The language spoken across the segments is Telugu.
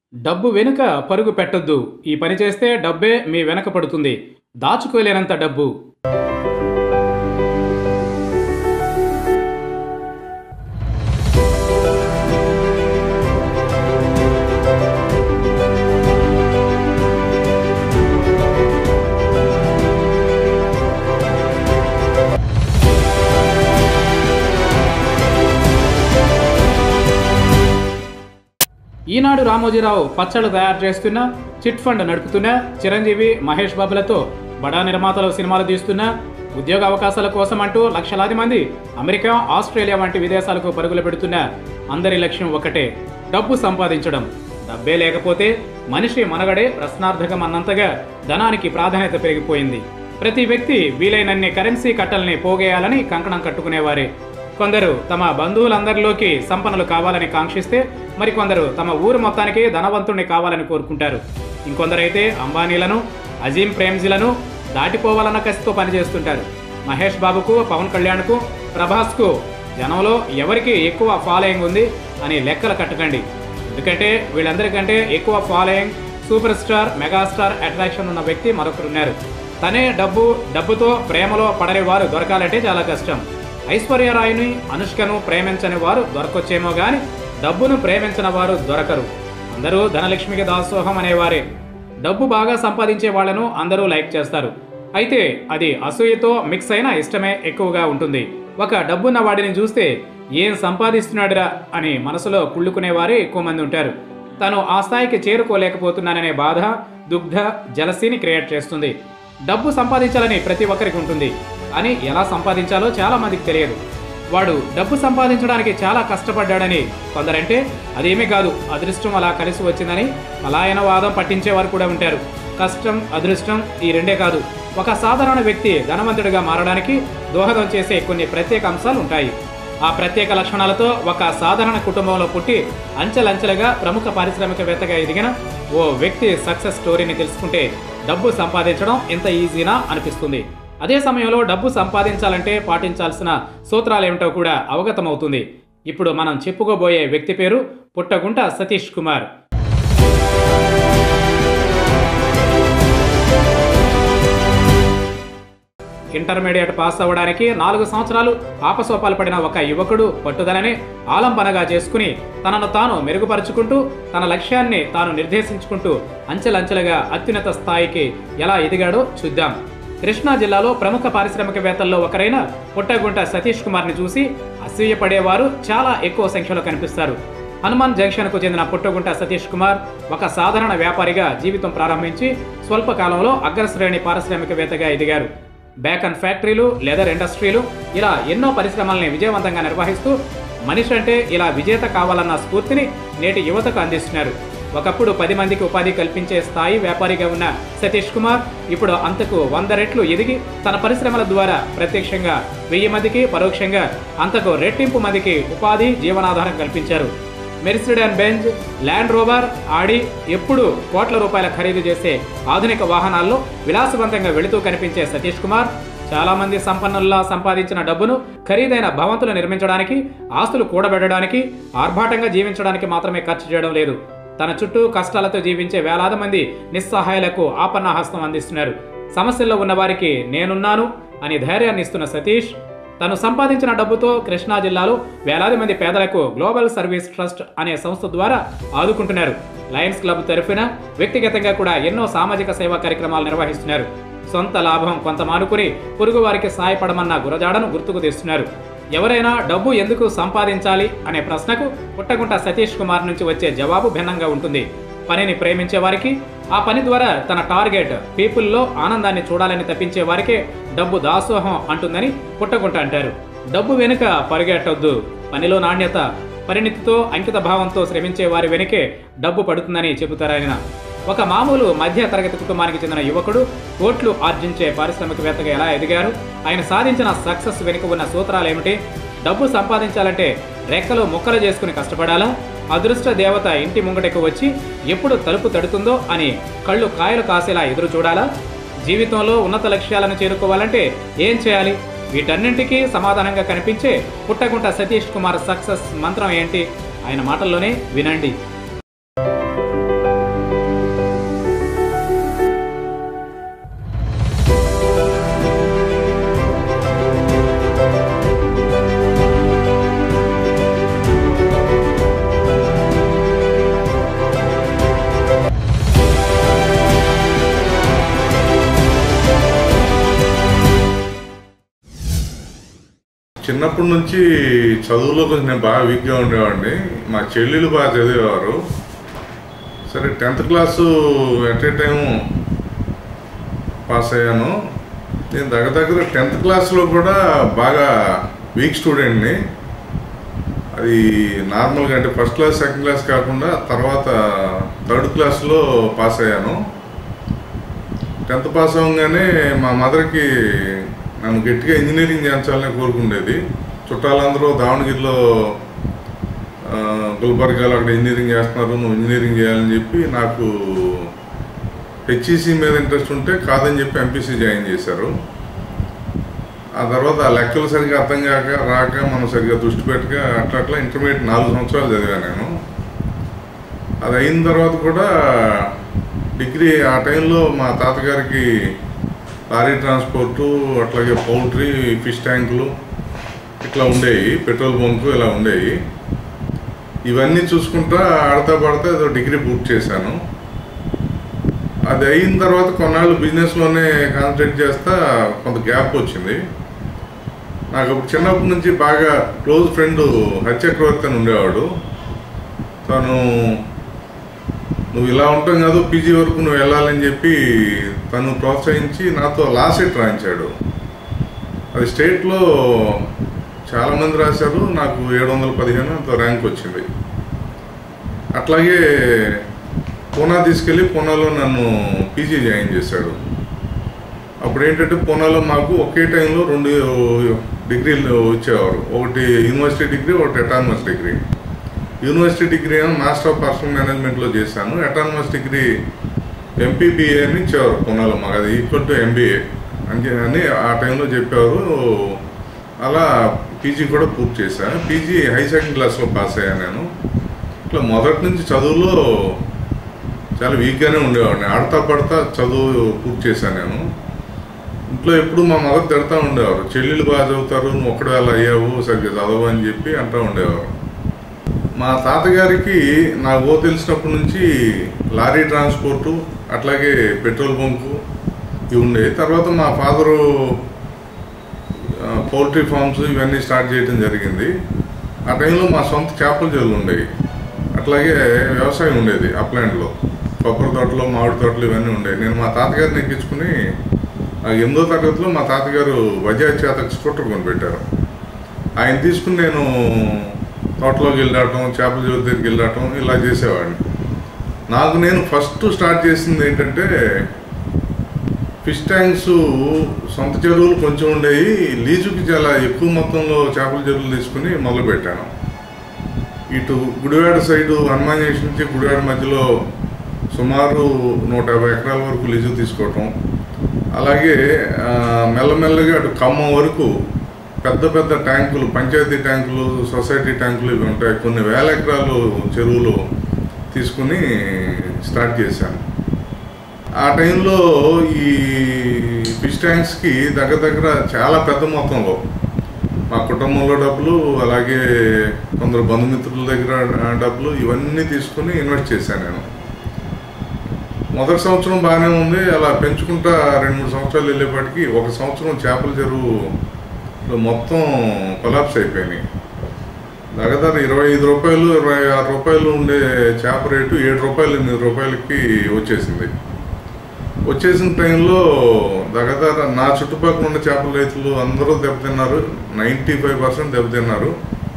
డబ్బు వెనుక పరుగు పెట్టొద్దు ఈ పని చేస్తే డబ్బే మీ వెనక పడుతుంది దాచుకోలేనంత డబ్బు ఈనాడు రామోజీరావు పచ్చళ్ళు తయారు చేస్తున్న చిట్ ఫండ్ నడుపుతున్న చిరంజీవి మహేష్ బాబులతో బడా నిర్మాతలు సినిమాలు తీస్తున్న ఉద్యోగ అవకాశాల కోసం అంటూ లక్షలాది మంది అమెరికా ఆస్ట్రేలియా వంటి విదేశాలకు పరుగులు పెడుతున్న అందరి లక్ష్యం ఒకటే డబ్బు సంపాదించడం డబ్బే లేకపోతే మనిషి మనగడే ప్రశ్నార్థకం అన్నంతగా ధనానికి ప్రాధాన్యత పెరిగిపోయింది ప్రతి వ్యక్తి వీలైనన్ని కరెన్సీ కట్టల్ని పోగేయాలని కంకణం కట్టుకునేవారే కొందరు తమ బంధువులందరిలోకి సంపన్నులు కావాలని కాంక్షిస్తే మరికొందరు తమ ఊరు మొత్తానికి ధనవంతుణ్ణి కావాలని కోరుకుంటారు ఇంకొందరైతే అంబానీలను అజీం ప్రేమ్జీలను దాటిపోవాలన్న కసితో పనిచేస్తుంటారు మహేష్ బాబుకు పవన్ కళ్యాణ్కు ప్రభాస్కు జనంలో ఎవరికి ఎక్కువ ఫాలోయింగ్ ఉంది అని లెక్కలు కట్టకండి ఎందుకంటే వీళ్ళందరికంటే ఎక్కువ following super star megastar attraction ఉన్న వ్యక్తి మరొకరున్నారు తనే డబ్బు డబ్బుతో ప్రేమలో పడని వారు దొరకాలంటే చాలా కష్టం ఐశ్వర్యరాయుని అనుష్కను ప్రేమించని వారు దొరకొచ్చేమో గాని డబ్బును ప్రేమించిన వారు దొరకరు అందరూ ధనలక్ష్మికి దాసోహం అనేవారే డబ్బు బాగా సంపాదించే వాళ్ళను అందరూ లైక్ చేస్తారు అయితే అది అసూయతో మిక్స్ అయిన ఇష్టమే ఎక్కువగా ఉంటుంది ఒక డబ్బున్న వాడిని చూస్తే ఏం సంపాదిస్తున్నాడురా అని మనసులో కుళ్ళుకునేవారే ఎక్కువ మంది ఉంటారు తను ఆ స్థాయికి చేరుకోలేకపోతున్నాననే బాధ దుగ్ధ జలసీని క్రియేట్ చేస్తుంది డబ్బు సంపాదించాలని ప్రతి ఒక్కరికి ఉంటుంది అని ఎలా సంపాదించాలో చాలా మందికి తెలియదు వాడు డబ్బు సంపాదించడానికి చాలా కష్టపడ్డాడని కొందరంటే అదేమీ కాదు అదృష్టం అలా కలిసి వచ్చిందని పలాయన వాదం పట్టించేవారు కూడా ఉంటారు కష్టం అదృష్టం ఈ రెండే కాదు ఒక సాధారణ వ్యక్తి ధనవంతుడిగా మారడానికి దోహదం చేసే కొన్ని ప్రత్యేక అంశాలు ఉంటాయి ఆ ప్రత్యేక లక్షణాలతో ఒక సాధారణ కుటుంబంలో పుట్టి అంచెలంచెలుగా ప్రముఖ పారిశ్రామికవేత్తగా ఎదిగిన ఓ వ్యక్తి సక్సెస్ స్టోరీని తెలుసుకుంటే డబ్బు సంపాదించడం ఇంత ఈజీనా అనిపిస్తుంది అదే సమయంలో డబ్బు సంపాదించాలంటే పాటించాల్సిన సూత్రాలేమిటో కూడా అవగతమవుతుంది ఇప్పుడు మనం చెప్పుకోబోయే వ్యక్తి పేరు పుట్టగుంట సతీష్ కుమార్ ఇంటర్మీడియట్ పాస్ అవ్వడానికి నాలుగు సంవత్సరాలు ఆపసోపాలు పడిన ఒక యువకుడు పట్టుదలని ఆలంబనగా చేసుకుని తనను తాను మెరుగుపరుచుకుంటూ తన లక్ష్యాన్ని తాను నిర్దేశించుకుంటూ అంచెలంచెలుగా అత్యున్నత స్థాయికి ఎలా ఎదిగాడో చూద్దాం కృష్ణా జిల్లాలో ప్రముఖ పారిశ్రామికవేత్తల్లో ఒకరైన పుట్టగుంట సతీష్ కుమార్ని చూసి అసూయపడేవారు చాలా ఎక్కువ సంఖ్యలో కనిపిస్తారు హనుమాన్ జంక్షన్కు చెందిన పుట్టగుంట సతీష్ కుమార్ ఒక సాధారణ వ్యాపారిగా జీవితం ప్రారంభించి స్వల్ప కాలంలో అగ్రశ్రేణి పారిశ్రామికవేత్తగా ఎదిగారు బేకన్ ఫ్యాక్టరీలు లెదర్ ఇండస్ట్రీలు ఇలా ఎన్నో పరిశ్రమల్ని విజయవంతంగా నిర్వహిస్తూ మనిషి అంటే ఇలా విజేత కావాలన్న స్ఫూర్తిని నేటి యువతకు అందిస్తున్నారు ఒకప్పుడు పది మందికి ఉపాధి కల్పించే స్థాయి వ్యాపారిగా ఉన్న సతీష్ కుమార్ ఇప్పుడు అంతకు వంద రెట్లు ఎదిగి తన పరిశ్రమల ద్వారా ప్రత్యక్షంగా వెయ్యి మందికి పరోక్షంగా అంతకు రెట్టింపు మందికి ఉపాధి జీవనాధారం కల్పించారు Mercedes Benz Land Rover Audi ఎప్పుడు కోట్ల రూపాయల ఖరీదు చేసే ఆధునిక వాహనాల్లో విలాసవంతంగా వెళుతూ కనిపించే సతీష్ కుమార్ చాలా మంది సంపన్నుల్లా సంపాదించిన డబ్బును ఖరీదైన భవంతులు నిర్మించడానికి ఆస్తులు కూడబెట్టడానికి ఆర్భాటంగా జీవించడానికి మాత్రమే ఖర్చు చేయడం లేదు తన చుట్టూ కష్టాలతో జీవించే వేలాది మంది నిస్సహాయాలకు ఆపన్న హస్తం అందిస్తున్నారు సమస్యల్లో ఉన్న వారికి నేనున్నాను అని ధైర్యాన్ని ఇస్తున్న సతీష్ తను సంపాదించిన డబ్బుతో కృష్ణా జిల్లాలో వేలాది మంది పేదలకు గ్లోబల్ సర్వీస్ ట్రస్ట్ అనే సంస్థ ద్వారా ఆదుకుంటున్నారు లయన్స్ క్లబ్ తరఫున వ్యక్తిగతంగా కూడా ఎన్నో సామాజిక సేవా కార్యక్రమాలు నిర్వహిస్తున్నారు సొంత లాభం కొంత మానుకుని పొరుగు వారికి సాయపడమన్న గురజాడను గుర్తుకు తెస్తున్నారు ఎవరైనా డబ్బు ఎందుకు సంపాదించాలి అనే ప్రశ్నకు పుట్టగుంట సతీష్ కుమార్ నుంచి వచ్చే జవాబు భిన్నంగా ఉంటుంది పనిని ప్రేమించే వారికి ఆ పని ద్వారా తన టార్గెట్ పీపుల్లో ఆనందాన్ని చూడాలని తప్పించే వారికే డబ్బు దాసోహం అంటుందని పుట్టగుంట అంటారు డబ్బు వెనుక పరిగెట్టొద్దు పనిలో నాణ్యత పరిణితితో అంకిత భావంతో శ్రమించే వారి వెనుకే డబ్బు పడుతుందని చెబుతారాయన ఒక మామూలు మధ్య తరగతి కుటుంబానికి చెందిన యువకుడు కోట్లు ఆర్జించే పారిశ్రామికవేత్తగా ఎలా ఎదిగారు ఆయన సాధించిన సక్సెస్ వెనుక ఉన్న సూత్రాలు ఏమిటి డబ్బు సంపాదించాలంటే రెక్కలు ముక్కలు చేసుకుని కష్టపడాలా అదృష్ట దేవత ఇంటి ముంగటకు వచ్చి ఎప్పుడు తలుపు తడుతుందో అని కళ్ళు కాయలు కాసేలా ఎదురు చూడాలా జీవితంలో ఉన్నత లక్ష్యాలను చేరుకోవాలంటే ఏం చేయాలి వీటన్నింటికీ సమాధానంగా కనిపించే పుట్టగుంట సతీష్ కుమార్ సక్సెస్ మంత్రం ఏంటి ఆయన మాటల్లోనే వినండి చిన్నప్పటి నుంచి చదువులో కొంచెం నేను బాగా వీక్గా ఉండేవాడిని మా చెల్లెలు బాగా చదివేవారు సరే tenth class at a time pass అయ్యాను నేను దగ్గర దగ్గర టెన్త్ క్లాస్లో కూడా బాగా వీక్ స్టూడెంట్ని అది నార్మల్గా అంటే ఫస్ట్ క్లాస్ సెకండ్ క్లాస్ కాకుండా తర్వాత థర్డ్ క్లాస్లో పాస్ అయ్యాను టెన్త్ పాస్ అవ్వగానే మా మదర్కి నన్ను గట్టిగా ఇంజనీరింగ్ చేయించాలని కోరుకుండేది చుట్టాలందరూ దావణగిరిలో ఆ, గుల్బర్గాలో అక్కడ ఇంజనీరింగ్ చేస్తున్నారు నువ్వు ఇంజనీరింగ్ చేయాలని చెప్పి నాకు హెచ్ఈసి మీద ఇంట్రెస్ట్ ఉంటే కాదని చెప్పి ఎంపీసీ జాయిన్ చేశారు ఆ తర్వాత ఆ లెక్కలు సరిగ్గా అర్థం కాక రాక మనం సరిగ్గా దృష్టి పెట్టక అట్లా అట్లా ఇంటర్మీడియట్ నాలుగు సంవత్సరాలు చదివాను నేను అది అయిన తర్వాత కూడా డిగ్రీ ఆ టైంలో మా తాతగారికి లారీ ట్రాన్స్పోర్టు అట్లాగే పౌల్ట్రీ ఫిష్ ట్యాంకులు ఇట్లా ఉండేవి పెట్రోల్ బంకు ఇలా ఉండేవి ఇవన్నీ చూసుకుంటా ఆడతా పడతా ఏదో డిగ్రీ పూర్తి చేశాను అది అయిన తర్వాత కొన్నాళ్ళు బిజినెస్లోనే కాన్సన్ట్రేట్ చేస్తా కొంత గ్యాప్ వచ్చింది నాకు అప్పుడు చిన్నప్పటి నుంచి బాగా క్లోజ్ ఫ్రెండ్ హత్యక్రవర్తి అని ఉండేవాడు తను నువ్వు ఇలా ఉంటాం కాదు పీజీ వరకు నువ్వు వెళ్ళాలని చెప్పి తను ప్రోత్సహించి నాతో లాసెట్ రాయించాడు అది స్టేట్లో చాలామంది రాశారు నాకు ఏడు వందల పదిహేను అంత ర్యాంక్ వచ్చింది అట్లాగే పూనా తీసుకెళ్ళి పూనాలో నన్ను పీజీ జాయిన్ చేశాడు అప్పుడు ఏంటంటే పూనాలో మాకు ఒకే టైంలో రెండు డిగ్రీలు వచ్చేవారు ఒకటి యూనివర్సిటీ డిగ్రీ ఒకటి అటానమస్ డిగ్రీ యూనివర్సిటీ డిగ్రీ ఏమో మాస్టర్ ఆఫ్ పర్సనల్ మేనేజ్మెంట్లో చేశాను అటానమస్ డిగ్రీ ఎంపీబీఏ అని ఇచ్చేవారు పూనాలో మాకు అది ఈక్వల్ టు ఎంబీఏ అని అని ఆ టైంలో చెప్పేవారు అలా పీజీ కూడా పూర్తి చేశాను పీజీ హై సెకండ్ క్లాస్లో పాస్ అయ్యాను నేను ఇట్లా మొదటి నుంచి చదువులో చాలా వీక్గానే ఉండేవాడిని ఆడతా పడతా చదువు పూర్తి చేశాను నేను ఇంట్లో ఎప్పుడు మా మదర్ తిడతా ఉండేవారు చెల్లెళ్ళు బాగా చదువుతారు నువ్వు ఒక్కడే అలా అయ్యావు సరిగ్గా చదవు అని చెప్పి అంటూ ఉండేవారు మా తాతగారికి నాకు ఓ తెలిసినప్పటి నుంచి లారీ ట్రాన్స్పోర్టు అట్లాగే పెట్రోల్ బంకు ఇవి ఉండేవి తర్వాత మా ఫాదరు పౌల్ట్రీ ఫార్మ్స్ ఇవన్నీ స్టార్ట్ చేయడం జరిగింది ఆ టైంలో మా సొంత చేపల చెరువులు ఉండేవి అట్లాగే వ్యవసాయం ఉండేది అప్లాండ్లో కొబ్బరి తోటలు మామిడి తోటలు ఇవన్నీ ఉండేవి నేను మా తాతగారిని ఎక్కించుకుని ఆ ఎనిమిదో తరగతిలో మా తాతగారు బజాజ్ చేతకు స్కూటర్ కొనిపెట్టారు ఆయన తీసుకుని నేను తోటలోకి వెళ్ళాటం చేపల చెరువు దగ్గరికి వెళ్ళాటం ఇలా చేసేవాడిని నాకు నేను ఫస్ట్ స్టార్ట్ చేసింది ఏంటంటే ఫిష్ ట్యాంక్స్ సొంత చెరువులు కొంచెం ఉండేవి లీజుకి చాలా ఎక్కువ మొత్తంలో చేపల చెరువులు తీసుకుని మొదలుపెట్టాను ఇటు గుడివాడ సైడు హనుమాన్ జంక్షన్ నుంచి గుడివాడ మధ్యలో సుమారు నూట యాభై ఎకరాల వరకు లీజు తీసుకోవటం అలాగే ఆ, మెల్లమెల్లగా అటు ఖమ్మం వరకు పెద్ద పెద్ద ట్యాంకులు పంచాయతీ ట్యాంకులు సొసైటీ ట్యాంకులు ఇవి ఉంటాయి కొన్ని వేల ఎకరాలు చెరువులు తీసుకుని స్టార్ట్ చేశాను ఆ టైంలో ఈ ఫిష్ ట్యాంక్స్కి దగ్గర దగ్గర చాలా పెద్ద మొత్తంలో మా కుటుంబంలో డబ్బులు అలాగే కొందరు బంధుమిత్రుల దగ్గర ఆ, డబ్బులు ఇవన్నీ తీసుకుని ఇన్వెస్ట్ చేశాను నేను మొదటి సంవత్సరం బాగానే ఉంది అలా పెంచుకుంటా రెండు మూడు సంవత్సరాలు వెళ్ళేప్పటికీ ఒక సంవత్సరం చేపల చెరువు మొత్తం కొలాప్స్ అయిపోయినాయి దగ్గర ఇరవై ఐదు రూపాయలు ఇరవై ఆరు రూపాయలు ఉండే చేప రేటు ఏడు రూపాయలు ఎనిమిది రూపాయలకి వచ్చేసింది వచ్చేసిన టైంలో దగ్గర నా చుట్టుపక్కల ఉన్న చేపల రైతులు అందరూ దెబ్బతిన్నారు నైంటీ ఫైవ్ పర్సెంట్ దెబ్బతిన్నారు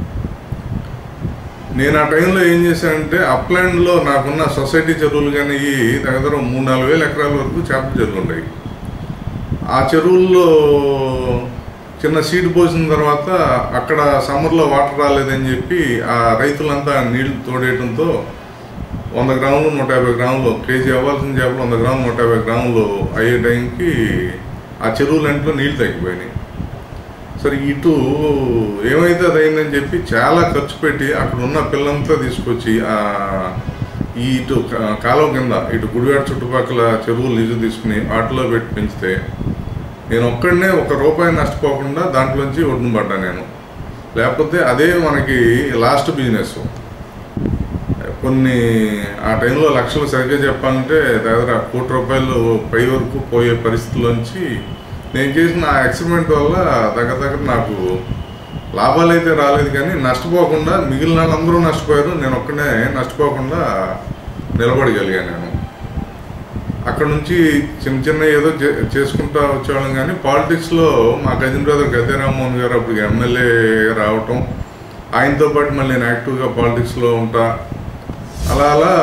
నేను ఆ టైంలో ఏం చేశానంటే అప్లాండ్లో నాకున్న సొసైటీ చెరువులు కానీ ఈ దగ్గర మూడు నాలుగు వేల ఎకరాల వరకు చేపల చెరువులు ఉన్నాయి ఆ చెరువుల్లో చిన్న సీడ్ పోసిన తర్వాత అక్కడ సమ్మర్లో వాటర్ రాలేదని చెప్పి ఆ రైతులంతా నీళ్లు తోడేయడంతో వంద గ్రాములు నూట యాభై గ్రాములు కేజీ అవ్వాల్సిన చేపలు వంద గ్రాములు నూట యాభై గ్రాములు అయ్యే టైంకి ఆ చెరువులంట్లో నీళ్లు తగ్గిపోయినాయి సరే ఇటు ఏమైతే అది అయిందని చెప్పి చాలా ఖర్చు పెట్టి అక్కడ ఉన్న పిల్లంతా తీసుకొచ్చి ఆ ఈ ఇటు కా- కాలువ కింద ఇటు గుడివాడ చుట్టుపక్కల చెరువులు లీజు తీసుకుని వాటిలో పెట్టి పెంచితే నేను ఒక్కడనే ఒక రూపాయి నష్టపోకుండా దాంట్లోంచి ఒడ్డున పడ్డా నేను లేకపోతే అదే మనకి లాస్ట్ బిజినెస్ కొన్ని ఆ టైంలో లక్షలు సరిగ్గా చెప్పాలంటే దగ్గర కోటి రూపాయలు పై వరకు పోయే పరిస్థితుల్లోంచి నేను చేసిన ఆ ఎక్స్పెరిమెంట్ వల్ల దగ్గర దగ్గర నాకు లాభాలు అయితే రాలేదు కానీ నష్టపోకుండా మిగిలిన వాళ్ళందరూ నష్టపోయారు నేను ఒక్కనే నష్టపోకుండా నిలబడగలిగాను నేను అక్కడ నుంచి చిన్న చిన్న ఏదో చే- చేసుకుంటా వచ్చేవాళ్ళం కానీ పాలిటిక్స్లో మా కజిన్ బ్రదర్ గద్దె రామ్మోహన్ గారు అప్పుడు ఎమ్మెల్యే రావటం ఆయనతో పాటు మళ్ళీ నేను యాక్టివ్గా పాలిటిక్స్లో ఉంటా అలా అలా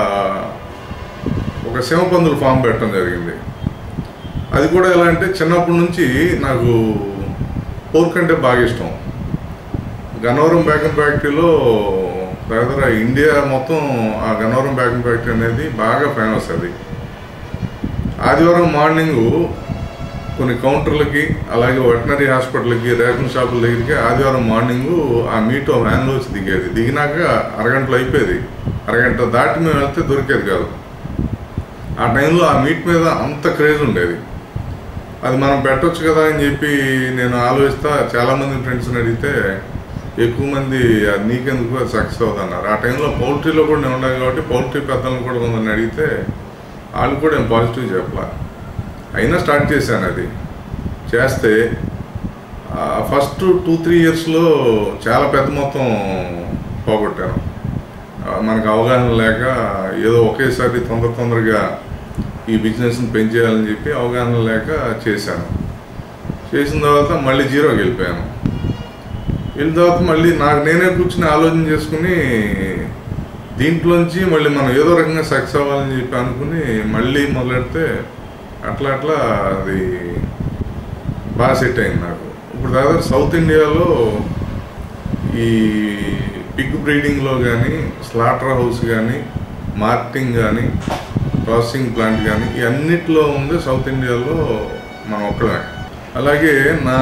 ఒక సింహపందులు ఫామ్ పెట్టడం జరిగింది అది కూడా ఎలా అంటే చిన్నప్పటి నుంచి నాకు పోర్క్ అంటే బాగా ఇష్టం గన్నవరం బ్యాకన్ ఫ్యాక్టరీలో దగ్గర ఇండియా మొత్తం ఆ గన్నవరం బ్యాకన్ ఫ్యాక్టరీ అనేది బాగా ఫేమస్ అది ఆదివారం మార్నింగ్ కొన్ని కౌంటర్లకి అలాగే వెటనరీ హాస్పిటల్కి రేషన్ షాపుల దగ్గరికి ఆదివారం మార్నింగ్ ఆ మీట్ వ్యాన్లో వచ్చి దిగేది దిగినాక అరగంటలో అయిపోయేది అరగంట దాటి మేము వెళ్తే దొరికేది కాదు ఆ టైంలో ఆ మీట్ మీద అంత క్రేజ్ ఉండేది అది మనం పెట్టొచ్చు కదా అని చెప్పి నేను ఆలోచిస్తా చాలామంది ఫ్రెండ్స్ని అడిగితే ఎక్కువ మంది "అది నీకెందుకు అది సక్సెస్ అవుతున్నారు ఆ టైంలో పౌల్ట్రీలో కూడా నేను ఉండాలి కాబట్టి పౌల్ట్రీ పెద్దలను కూడా కొందరిని అడిగితే వాళ్ళు కూడా ఏం పాజిటివ్ చెప్పలా అయినా స్టార్ట్ చేశాను అది చేస్తే ఫస్ట్ టూ త్రీ ఇయర్స్లో చాలా పెద్ద మొత్తం పోగొట్టాను ఆ, మనకు అవగాహన లేక ఏదో ఒకేసారి తొందర తొందరగా ఈ బిజినెస్ని పెంచేయాలని చెప్పి అవగాహన లేక చేశాను చేసిన తర్వాత మళ్ళీ జీరోకి వెళ్ళిపోయాను వెళ్ళిన తర్వాత మళ్ళీ నాకు నేనే కూర్చుని ఆలోచన చేసుకుని దీంట్లోంచి మళ్ళీ మనం ఏదో రకంగా సక్సెస్ అవ్వాలని చెప్పి అనుకుని మళ్ళీ మొదలెడితే అట్లా అట్లా అది బాగా సెట్ అయింది నాకు ఇప్పుడు దాదాపు సౌత్ ఇండియాలో ఈ పిగ్ బ్రీడింగ్లో కానీ స్లాటర్ హౌస్ కానీ మార్కెటింగ్ కానీ ప్రాసెసింగ్ ప్లాంట్ కానీ ఈ అన్నిట్లో ఉంది సౌత్ ఇండియాలో మనం ఒక్కడమే అలాగే నా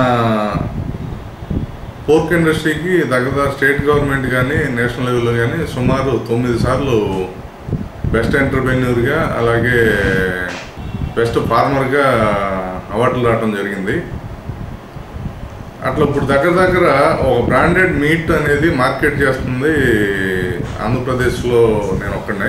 పోర్క్ ఇండస్ట్రీకి దగ్గర స్టేట్ గవర్నమెంట్ కానీ నేషనల్ లెవెల్లో కానీ సుమారు తొమ్మిది సార్లు బెస్ట్ ఎంటర్ప్రెన్యూర్గా అలాగే బెస్ట్ ఫార్మర్గా అవార్డులు రావడం జరిగింది అట్లా ఇప్పుడు దగ్గర దగ్గర ఒక బ్రాండెడ్ మీట్ అనేది మార్కెట్ చేస్తుంది ఆంధ్రప్రదేశ్లో నేను ఒక్కడే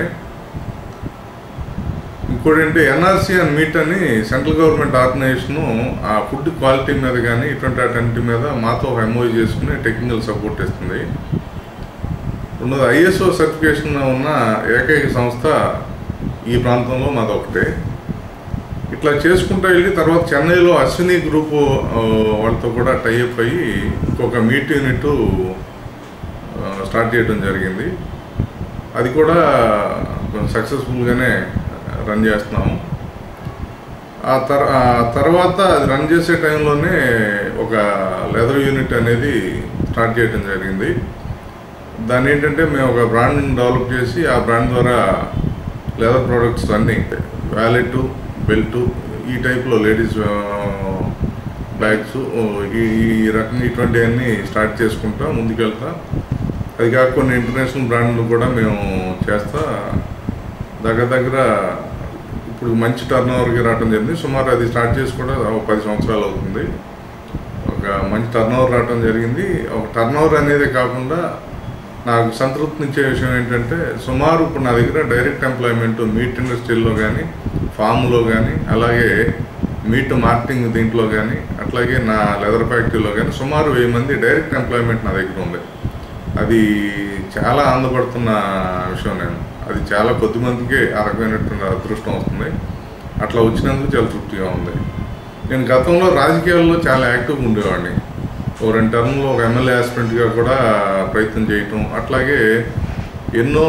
ఇంకోటి ఏంటి ఎన్ఆర్సీ అని మీట్ అని సెంట్రల్ గవర్నమెంట్ ఆర్గనైజేషన్ ఆ ఫుడ్ క్వాలిటీ మీద కానీ ఇటువంటి అటన్నిటి మీద మాతో ఒక ఎంఓఈ చేసుకుని టెక్నికల్ సపోర్ట్ ఇస్తుంది రెండోది ఐఎస్ఓ సర్టిఫికేషన్ ఉన్న ఏకైక సంస్థ ఈ ప్రాంతంలో మాది ఒకటే ఇట్లా చేసుకుంటూ వెళ్ళి తర్వాత చెన్నైలో అశ్విని గ్రూప్ ఆ, వాళ్ళతో కూడా టైఅప్ అయ్యి ఇంకొక మీట్ యూనిట్ స్టార్ట్ చేయడం జరిగింది అది కూడా సక్సెస్ఫుల్గానే రన్ చేస్తున్నాము ఆ తర్ ఆ తర్వాత అది రన్ చేసే టైంలోనే ఒక లెదర్ యూనిట్ అనేది స్టార్ట్ చేయడం జరిగింది దాన్ని ఏంటంటే మేము ఒక బ్రాండ్ డెవలప్ చేసి ఆ బ్రాండ్ ద్వారా లెదర్ ప్రోడక్ట్స్ అన్నీ వ్యాలెట్ బెల్ట్ ఈ టైప్లో లేడీస్ బ్యాగ్స్ ఈ ఈ రకంగా ఇటువంటివన్నీ స్టార్ట్ చేసుకుంటా ముందుకెళ్తా అది కాక కొన్ని ఇంటర్నేషనల్ బ్రాండ్లు కూడా మేము చేస్తా దగ్గర దగ్గర ఇప్పుడు మంచి టర్న్ ఓవర్కి రావడం జరిగింది సుమారు అది స్టార్ట్ చేసి కూడా ఒక పది సంవత్సరాలు అవుతుంది ఒక మంచి టర్న్ ఓవర్ రావడం జరిగింది ఒక టర్న్ ఓవర్ అనేది కాకుండా నాకు సంతృప్తినిచ్చే విషయం ఏంటంటే సుమారు ఇప్పుడు నా దగ్గర డైరెక్ట్ ఎంప్లాయ్మెంట్ మీట్ ఇండస్ట్రీలో కానీ ఫామ్లో కానీ అలాగే మీట్ మార్కెటింగ్ దీంట్లో కానీ అట్లాగే నా లెదర్ ఫ్యాక్టరీలో కానీ సుమారు వెయ్యి మంది డైరెక్ట్ ఎంప్లాయ్మెంట్ నా దగ్గర ఉంది అది చాలా ఆనందపడుతున్న విషయం నేను అది చాలా కొద్ది మందికి ఆ రకమైనటువంటి అదృష్టం వస్తుంది అట్లా వచ్చినందుకు చాలా తృప్తిగా ఉంది నేను గతంలో రాజకీయాల్లో చాలా యాక్టివ్గా ఉండేవాడిని ఓ రెండు టర్మ్లో ఒక ఎమ్మెల్యే ఆస్పిరెంట్గా కూడా ప్రయత్నం చేయటం అట్లాగే ఎన్నో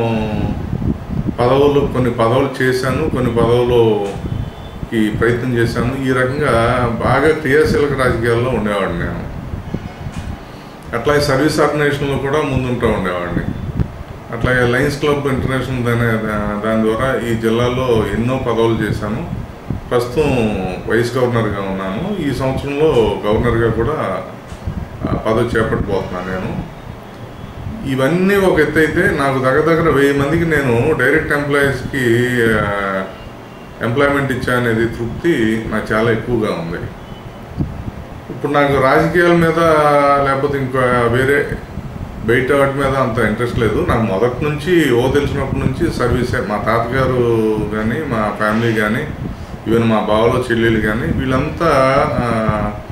పదవులు కొన్ని పదవులు చేశాను కొన్ని పదవులు ఈ ప్రయత్నం చేశాను ఈ రకంగా బాగా క్రియాశీలక రాజకీయాల్లో ఉండేవాడిని నేను అట్లాగే సర్వీస్ ఆర్గనైజేషన్లో కూడా ముందుంటూ ఉండేవాడిని అట్లాగే లయన్స్ క్లబ్ ఇంటర్నేషనల్ దాని దాని ద్వారా ఈ జిల్లాలో ఎన్నో పదవులు చేశాను ప్రస్తుతం వైస్ గవర్నర్గా ఉన్నాను ఈ సంవత్సరంలో గవర్నర్గా కూడా ఆ, పదవి చేపట్టబోతున్నాను నేను ఇవన్నీ ఒక ఎత్తు అయితే నాకు దగ్గర దగ్గర వెయ్యి మందికి నేను డైరెక్ట్ ఎంప్లాయీస్కి ఎంప్లాయ్మెంట్ ఇచ్చా అనేది తృప్తి నాకు చాలా ఎక్కువగా ఉంది ఇప్పుడు నాకు రాజకీయాల మీద లేకపోతే ఇంకా వేరే బయట వాటి మీద అంత ఇంట్రెస్ట్ లేదు నాకు మొదటి నుంచి ఓ తెలిసినప్పటి నుంచి సర్వీసే మా తాతగారు కానీ మా ఫ్యామిలీ కానీ ఈవెన్ మా బావలో చెల్లెలు కానీ వీళ్ళంతా ఆ,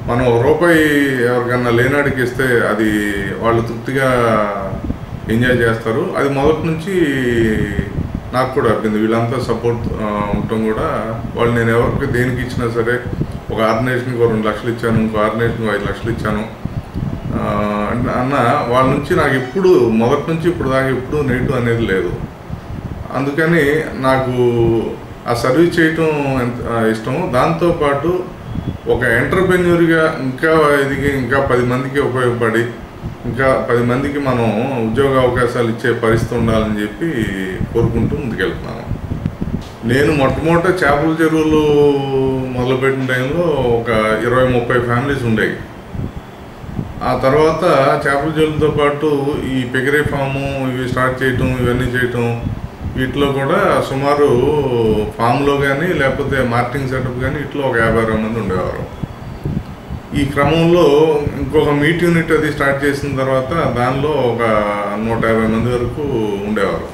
మనం ఒక రూపాయి ఎవరికన్నా లేనాడికి ఇస్తే అది వాళ్ళు తృప్తిగా ఎంజాయ్ చేస్తారు అది మొదటి నుంచి నాకు కూడా అబ్బింది వీళ్ళంతా సపోర్ట్ ఉండటం కూడా వాళ్ళు నేను ఎవరికి దేనికి ఇచ్చినా సరే ఒక ఆర్గనైజేషన్కి ఒక రెండు లక్షలు ఇచ్చాను ఇంకో ఆర్గనైజేషన్కి ఐదు లక్షలు ఇచ్చాను ఆ, అన్న- అన్న వాళ్ళ నుంచి నాకు ఎప్పుడు మొదటి నుంచి ఇప్పుడు దాకా ఎప్పుడు నెగిటివ్ అనేది లేదు అందుకని నాకు ఆ సర్వీస్ చేయటం ఎంత ఆ, ఇష్టం దాంతోపాటు ఒక ఎంటర్ప్రెన్యూర్గా ఇంకా ఎదిగి ఇంకా పది మందికి ఉపయోగపడి ఇంకా పది మందికి మనం ఉద్యోగ అవకాశాలు ఇచ్చే పరిస్థితి ఉండాలని చెప్పి కోరుకుంటూ ముందుకెళ్తున్నాను నేను మొట్టమొదట చేపల చెరువులు మొదలుపెట్టిన టైంలో ఒక ఇరవై ముప్పై ఫ్యామిలీస్ ఉండేవి ఆ తర్వాత చేపల చెరువులతో పాటు ఈ పెగరే ఫాము ఇవి స్టార్ట్ చేయటం ఇవన్నీ చేయటం వీటిలో కూడా సుమారు ఫామ్లో కానీ లేకపోతే మార్కెటింగ్ సెటప్ కానీ ఇట్లా ఒక యాభై అరవై మంది ఉండేవారు ఈ క్రమంలో ఇంకొక మీట్ యూనిట్ అది స్టార్ట్ చేసిన తర్వాత దానిలో ఒక నూట యాభై మంది వరకు ఉండేవారు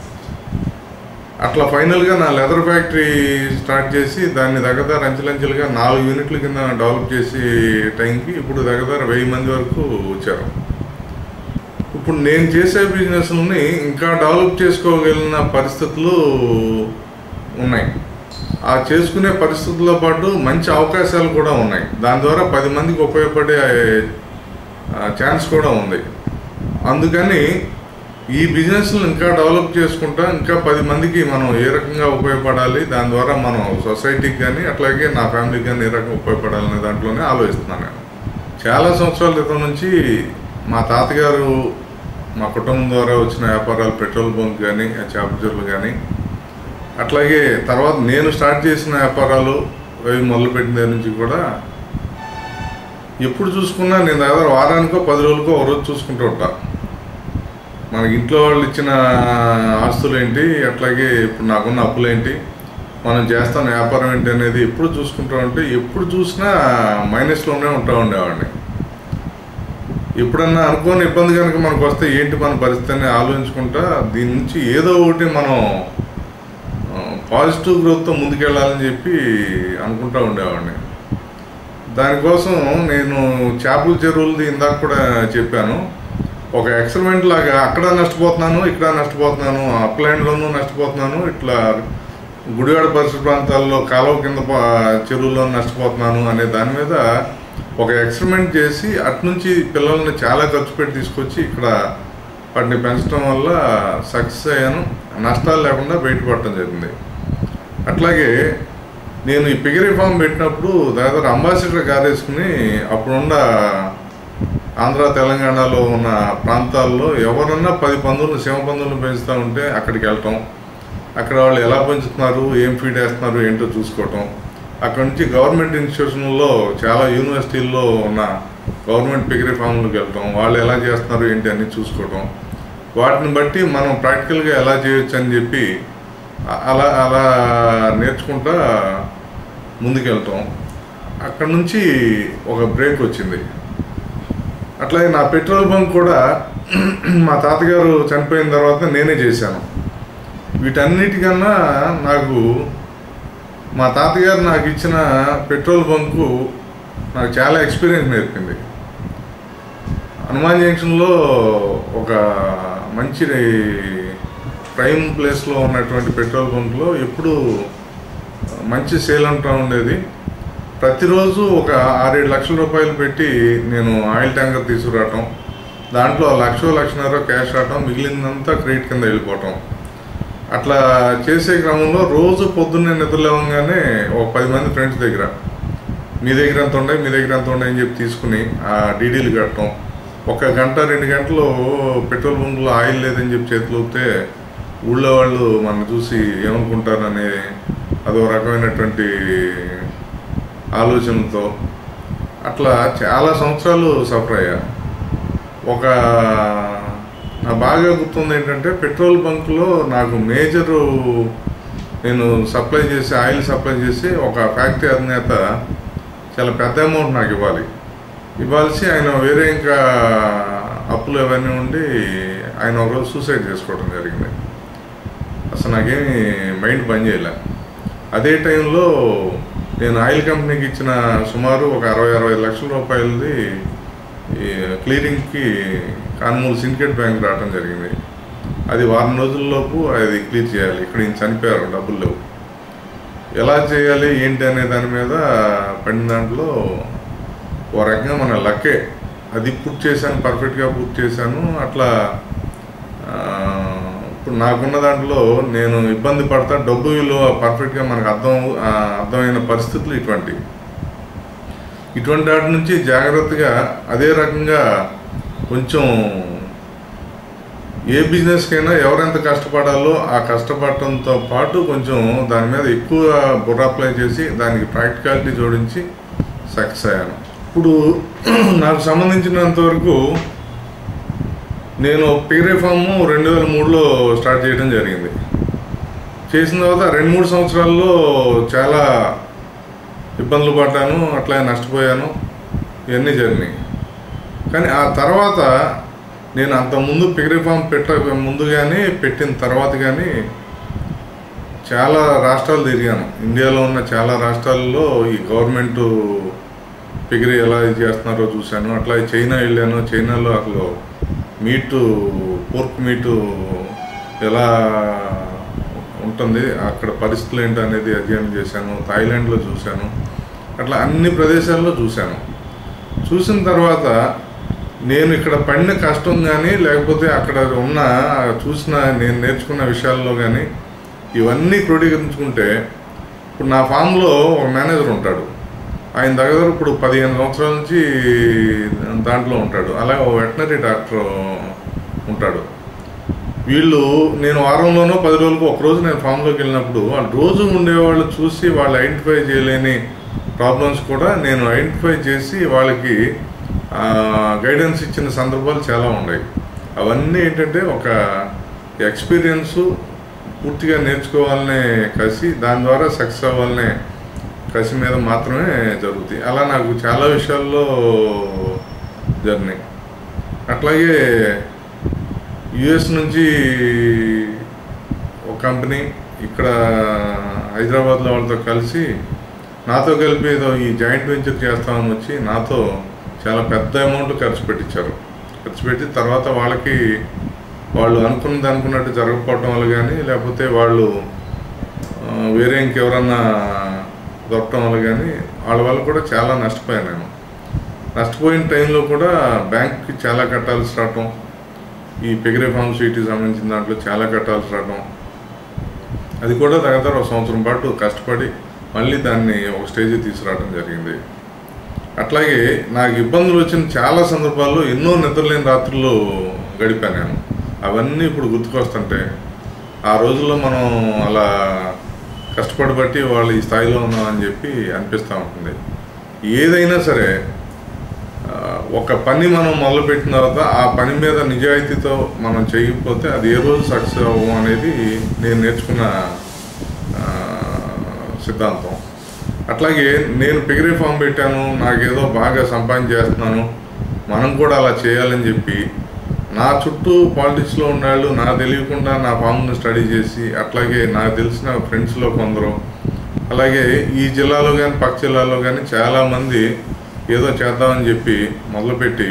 అట్లా ఫైనల్గా నా లెదర్ ఫ్యాక్టరీ స్టార్ట్ చేసి దాన్ని దగ్గర అంచెలంచెలుగా నాలుగు యూనిట్ల కింద డెవలప్ చేసి టైంకి ఇప్పుడు దగ్గర వెయ్యి మంది వరకు వచ్చారు ఇప్పుడు నేను చేసే బిజినెస్ని ఇంకా డెవలప్ చేసుకోగలిగిన పరిస్థితులు ఉన్నాయి ఆ చేసుకునే పరిస్థితుల్లో పాటు మంచి అవకాశాలు కూడా ఉన్నాయి దాని ద్వారా పది మందికి ఉపయోగపడే ఛాన్స్ కూడా ఉంది అందుకని ఈ బిజినెస్ని ఇంకా డెవలప్ చేసుకుంటా ఇంకా పది మందికి మనం ఏ రకంగా ఉపయోగపడాలి దాని ద్వారా మనం సొసైటీకి కానీ అట్లాగే నా ఫ్యామిలీకి కానీ ఏ రకంగా ఉపయోగపడాలనే దాంట్లోనే ఆలోచిస్తున్నాను నేను చాలా సంవత్సరాల క్రితం నుంచి మా తాతగారు మా కుటుంబం ద్వారా వచ్చిన వ్యాపారాలు పెట్రోల్ బంక్ కానీ చేపచూరులు కానీ అట్లాగే తర్వాత నేను స్టార్ట్ చేసిన వ్యాపారాలు అవి మొదలుపెట్టిన దగ్గర నుంచి కూడా ఎప్పుడు చూసుకున్నా నేను దగ్గర వారానికో పది రోజులకో ఒక రోజు చూసుకుంటూ ఉంటా మనకి ఇంట్లో వాళ్ళు ఇచ్చిన ఆస్తులు ఏంటి అట్లాగే ఇప్పుడు నాకున్న అప్పులు ఏంటి మనం చేస్తాం వ్యాపారం ఏంటి అనేది ఎప్పుడు చూసుకుంటూ ఉంటే ఎప్పుడు చూసినా మైనస్లోనే ఉంటా ఉండేవాడిని ఎప్పుడన్నా అనుకోని ఇబ్బంది కనుక మనకు వస్తే ఏంటి మన పరిస్థితి అని ఆలోచించుకుంటా దీని నుంచి ఏదో ఒకటి మనం పాజిటివ్ గ్రోత్తో ముందుకెళ్ళాలని చెప్పి అనుకుంటా ఉండేవాడిని దానికోసం నేను చేపల చెరువులది ఇందాక కూడా చెప్పాను ఒక ఎక్స్పెరిమెంట్ లాగా అక్కడ నష్టపోతున్నాను ఇక్కడ నష్టపోతున్నాను అప్లాండ్లోనూ నష్టపోతున్నాను ఇట్లా గుడివాడ పరిసర ప్రాంతాల్లో కాలువ కింద ప- చెరువుల్లో నష్టపోతున్నాను అనే దాని మీద ఒక ఎక్స్పెరిమెంట్ చేసి అట్నుంచి పిల్లల్ని చాలా ఖర్చు పెట్టి తీసుకొచ్చి ఇక్కడ వాటిని పెంచడం వల్ల సక్సెస్ అయ్యాను నష్టాలు లేకుండా బయటపడటం జరిగింది అట్లాగే నేను ఈ పిగరీ ఫామ్ పెట్టినప్పుడు దాదాపు అంబాసిడర్ కార్ వేసుకుని అప్పుడున్న ఆంధ్ర తెలంగాణలో ఉన్న ప్రాంతాల్లో ఎవరన్నా పది పందులను సింహ పందులను పెంచుతూ ఉంటే అక్కడికి వెళ్ళటం అక్కడ వాళ్ళు ఎలా పెంచుతున్నారు ఏం ఫీడ్ వేస్తున్నారు ఏంటో చూసుకోవటం అక్కడ నుంచి గవర్నమెంట్ ఇన్స్టిట్యూషన్లో చాలా యూనివర్సిటీల్లో ఉన్న గవర్నమెంట్ పిగరీ ఫామ్లకు వెళ్ళటం వాళ్ళు ఎలా చేస్తున్నారు ఏంటి అన్ని చూసుకోవటం వాటిని బట్టి మనం ప్రాక్టికల్గా ఎలా చేయొచ్చు అని చెప్పి అ- అలా అలా నేర్చుకుంటా ముందుకెళ్తాం అక్కడ నుంచి ఒక బ్రేక్ వచ్చింది అట్లాగే నా పెట్రోల్ బంక్ కూడా మా తాతగారు చనిపోయిన తర్వాత నేనే చేశాను వీటన్నిటికన్నా నాకు మా తాతగారు నాకు ఇచ్చిన పెట్రోల్ బంకు నాకు చాలా ఎక్స్పీరియన్స్ నేర్పింది హనుమాన్ జంక్షన్లో ఒక మంచి ప్రైమ్ ప్లేస్లో ఉన్నటువంటి పెట్రోల్ బంక్లో ఎప్పుడు మంచి సేల్ అంటూ ఉండేది ప్రతిరోజు ఒక ఆరేడు లక్షల రూపాయలు పెట్టి నేను ఆయిల్ ట్యాంకర్ తీసుకురావటం దాంట్లో లక్ష లక్షన్నర క్యాష్ రావటం మిగిలిందంతా క్రెడిట్ కింద వెళ్ళిపోవటం అట్లా చేసే క్రమంలో రోజు పొద్దున్నే నిద్రలేవగానే ఒక పది మంది ఫ్రెండ్స్ దగ్గర మీ దగ్గర ఎంత ఉన్నాయి మీ దగ్గర ఎంత ఉన్నాయి అని చెప్పి తీసుకుని ఆ డీడీలు కట్టడం ఒక గంట రెండు గంటలు పెట్రోల్ బంక్లో ఆయిల్ లేదని చెప్పి చేతులు ఊపితే ఊళ్ళో వాళ్ళు మన చూసి ఏమనుకుంటారనే అదో రకమైనటువంటి ఆలోచనతో అట్లా చాలా సంవత్సరాలు సఫర్ అయ్యా ఒక నా బాగా గుర్తుంది ఏంటంటే పెట్రోల్ బంక్లో నాకు మేజరు నేను సప్లై చేసి ఆయిల్ సప్లై చేసి ఒక ఫ్యాక్టరీ అధినేత చాలా పెద్ద అమౌంట్ నాకు ఇవ్వాలి ఇవ్వాల్సి ఆయన వేరే ఇంకా అప్పులు అవన్నీ ఉండి ఆయన ఒకరోజు సూసైడ్ చేసుకోవడం జరిగింది అసలు నాకేమి మైండ్ పని చేయలే అదే టైంలో నేను ఆయిల్ కంపెనీకి ఇచ్చిన సుమారు ఒక అరవై అరవై లక్షల రూపాయలది ఈ క్లియరింగ్కి కాన్మూలు సిండికేట్ బ్యాంక్ రావడం జరిగింది అది వారం రోజుల్లోపు అది క్లియర్ చేయాలి ఇక్కడ ఈయన చనిపోయారు డబ్బులు లేవు ఎలా చేయాలి ఏంటి అనే దాని మీద పడిన దాంట్లో ఓ రకంగా మన లక్కే అది పూర్తి చేశాను పర్ఫెక్ట్గా పూర్తి చేశాను అట్లా ఆ, ఇప్పుడు నాకున్న దాంట్లో నేను ఇబ్బంది పడతా డబ్బు విలువ పర్ఫెక్ట్గా మనకు అర్థం ఆ, అర్థమైన పరిస్థితులు ఇటువంటి ఇటువంటి వాటి నుంచి జాగ్రత్తగా అదే రకంగా కొంచెం ఏ బిజినెస్కైనా ఎవరెంత కష్టపడాలో ఆ కష్టపడటంతో పాటు కొంచెం దాని మీద ఎక్కువ బుర్ర అప్లై చేసి దానికి ప్రాక్టికాలిటీ జోడించి సక్సెస్ అయ్యాను ఇప్పుడు నాకు సంబంధించినంత వరకు నేను పేరే ఫామ్ రెండు వేల మూడులో స్టార్ట్ చేయడం జరిగింది చేసిన తర్వాత రెండు మూడు సంవత్సరాల్లో చాలా ఇబ్బందులు పడ్డాను అట్లా నష్టపోయాను ఇవన్నీ జరిగినాయి కానీ ఆ తర్వాత నేను అంత ముందు పిగరీ ఫామ్ పెట్ట ముందు కానీ పెట్టిన తర్వాత కానీ చాలా రాష్ట్రాలు తిరిగాను ఇండియాలో ఉన్న చాలా రాష్ట్రాల్లో ఈ గవర్నమెంట్ పిగిరి ఎలా ఇది చేస్తున్నారో చూశాను అట్లా చైనా వెళ్ళాను చైనాలో అసలు మీటు పోర్క్ మీటు ఎలా ఉంటుంది అక్కడ పరిస్థితులు ఏంటి అనేది అధ్యయనం చేశాను థాయిలాండ్లో చూశాను అట్లా అన్ని ప్రదేశాల్లో చూశాను చూసిన తర్వాత నేను ఇక్కడ పడిన కష్టం కానీ లేకపోతే అక్కడ ఉన్న చూసిన నేను నేర్చుకున్న విషయాల్లో కానీ ఇవన్నీ క్రోడీకరించుకుంటే ఇప్పుడు నా ఫామ్లో ఒక మేనేజర్ ఉంటాడు ఆయన దగ్గర ఇప్పుడు పదిహేను సంవత్సరాల నుంచి దాంట్లో ఉంటాడు అలాగే ఒక వెటనరీ డాక్టర్ ఉంటాడు వీళ్ళు నేను వారంలోనో పది రోజులకు ఒక రోజు నేను ఫామ్లోకి వెళ్ళినప్పుడు వాళ్ళు రోజు ఉండేవాళ్ళు చూసి వాళ్ళు ఐడెంటిఫై చేయలేని ప్రాబ్లమ్స్ కూడా నేను ఐడెంటిఫై చేసి వాళ్ళకి గైడెన్స్ ఇచ్చిన సందర్భాలు చాలా ఉన్నాయి అవన్నీ ఏంటంటే ఒక ఎక్స్పీరియన్సు పూర్తిగా నేర్చుకోవాలనే కసి దాని ద్వారా సక్సెస్ అవ్వాలనే కసి మీద మాత్రమే జరుగుతాయి అలా నాకు చాలా విషయాల్లో జరిగినాయి అట్లాగే యుఎస్ నుంచి ఒక కంపెనీ ఇక్కడ హైదరాబాద్లో వాళ్ళతో కలిసి నాతో కలిపి ఏదో ఈ జాయింట్ వెంచర్ చేస్తామని వచ్చి నాతో చాలా పెద్ద అమౌంట్ ఖర్చు పెట్టించారు ఖర్చు పెట్టి తర్వాత వాళ్ళకి వాళ్ళు అనుకున్నది అనుకున్నట్టు జరగకపోవటం వల్ల కానీ లేకపోతే వాళ్ళు ఆ, వేరే ఇంకెవరన్నా దొరకటం వల్ల కానీ వాళ్ళ వల్ల కూడా చాలా నష్టపోయాను నేను నష్టపోయిన టైంలో కూడా బ్యాంక్కి చాలా కట్టాల్సి రావటం ఈ పెగిరే ఫార్మ్ సిటీకి సంబంధించిన దాంట్లో చాలా కట్టాల్సి రావటం అది కూడా దగ్గర ఒక సంవత్సరం పాటు కష్టపడి మళ్ళీ దాన్ని ఒక స్టేజ్ తీసుకురావడం జరిగింది అట్లాగే నాకు ఇబ్బందులు వచ్చిన చాలా సందర్భాల్లో ఎన్నో నిద్రలేని రాత్రులు గడిపాను నేను అవన్నీ ఇప్పుడు గుర్తుకొస్తుంటే ఆ రోజుల్లో మనం అలా కష్టపడి బట్టి వాళ్ళు ఈ స్థాయిలో ఉన్నామని చెప్పి అనిపిస్తూ ఉంటుంది ఏదైనా సరే ఆ, ఒక పని మనం మొదలుపెట్టిన తర్వాత ఆ పని మీద నిజాయితీతో మనం చేయకపోతే అది ఏ రోజు సక్సెస్ అవ్వం అనేది నేను నేర్చుకున్న ఆ, సిద్ధాంతం అట్లాగే నేను పిగరీ ఫామ్ పెట్టాను నాకేదో బాగా సంపాదించేస్తున్నాను మనం కూడా అలా చేయాలని చెప్పి నా చుట్టూ పాలిటిక్స్లో ఉన్నాళ్ళు నాకు తెలియకుండా నా ఫామ్ను స్టడీ చేసి అట్లాగే నాకు తెలిసిన ఫ్రెండ్స్లో కొందరు అలాగే ఈ జిల్లాలో కానీ పక్క జిల్లాలో కానీ చాలామంది ఏదో చేద్దామని చెప్పి మొదలుపెట్టి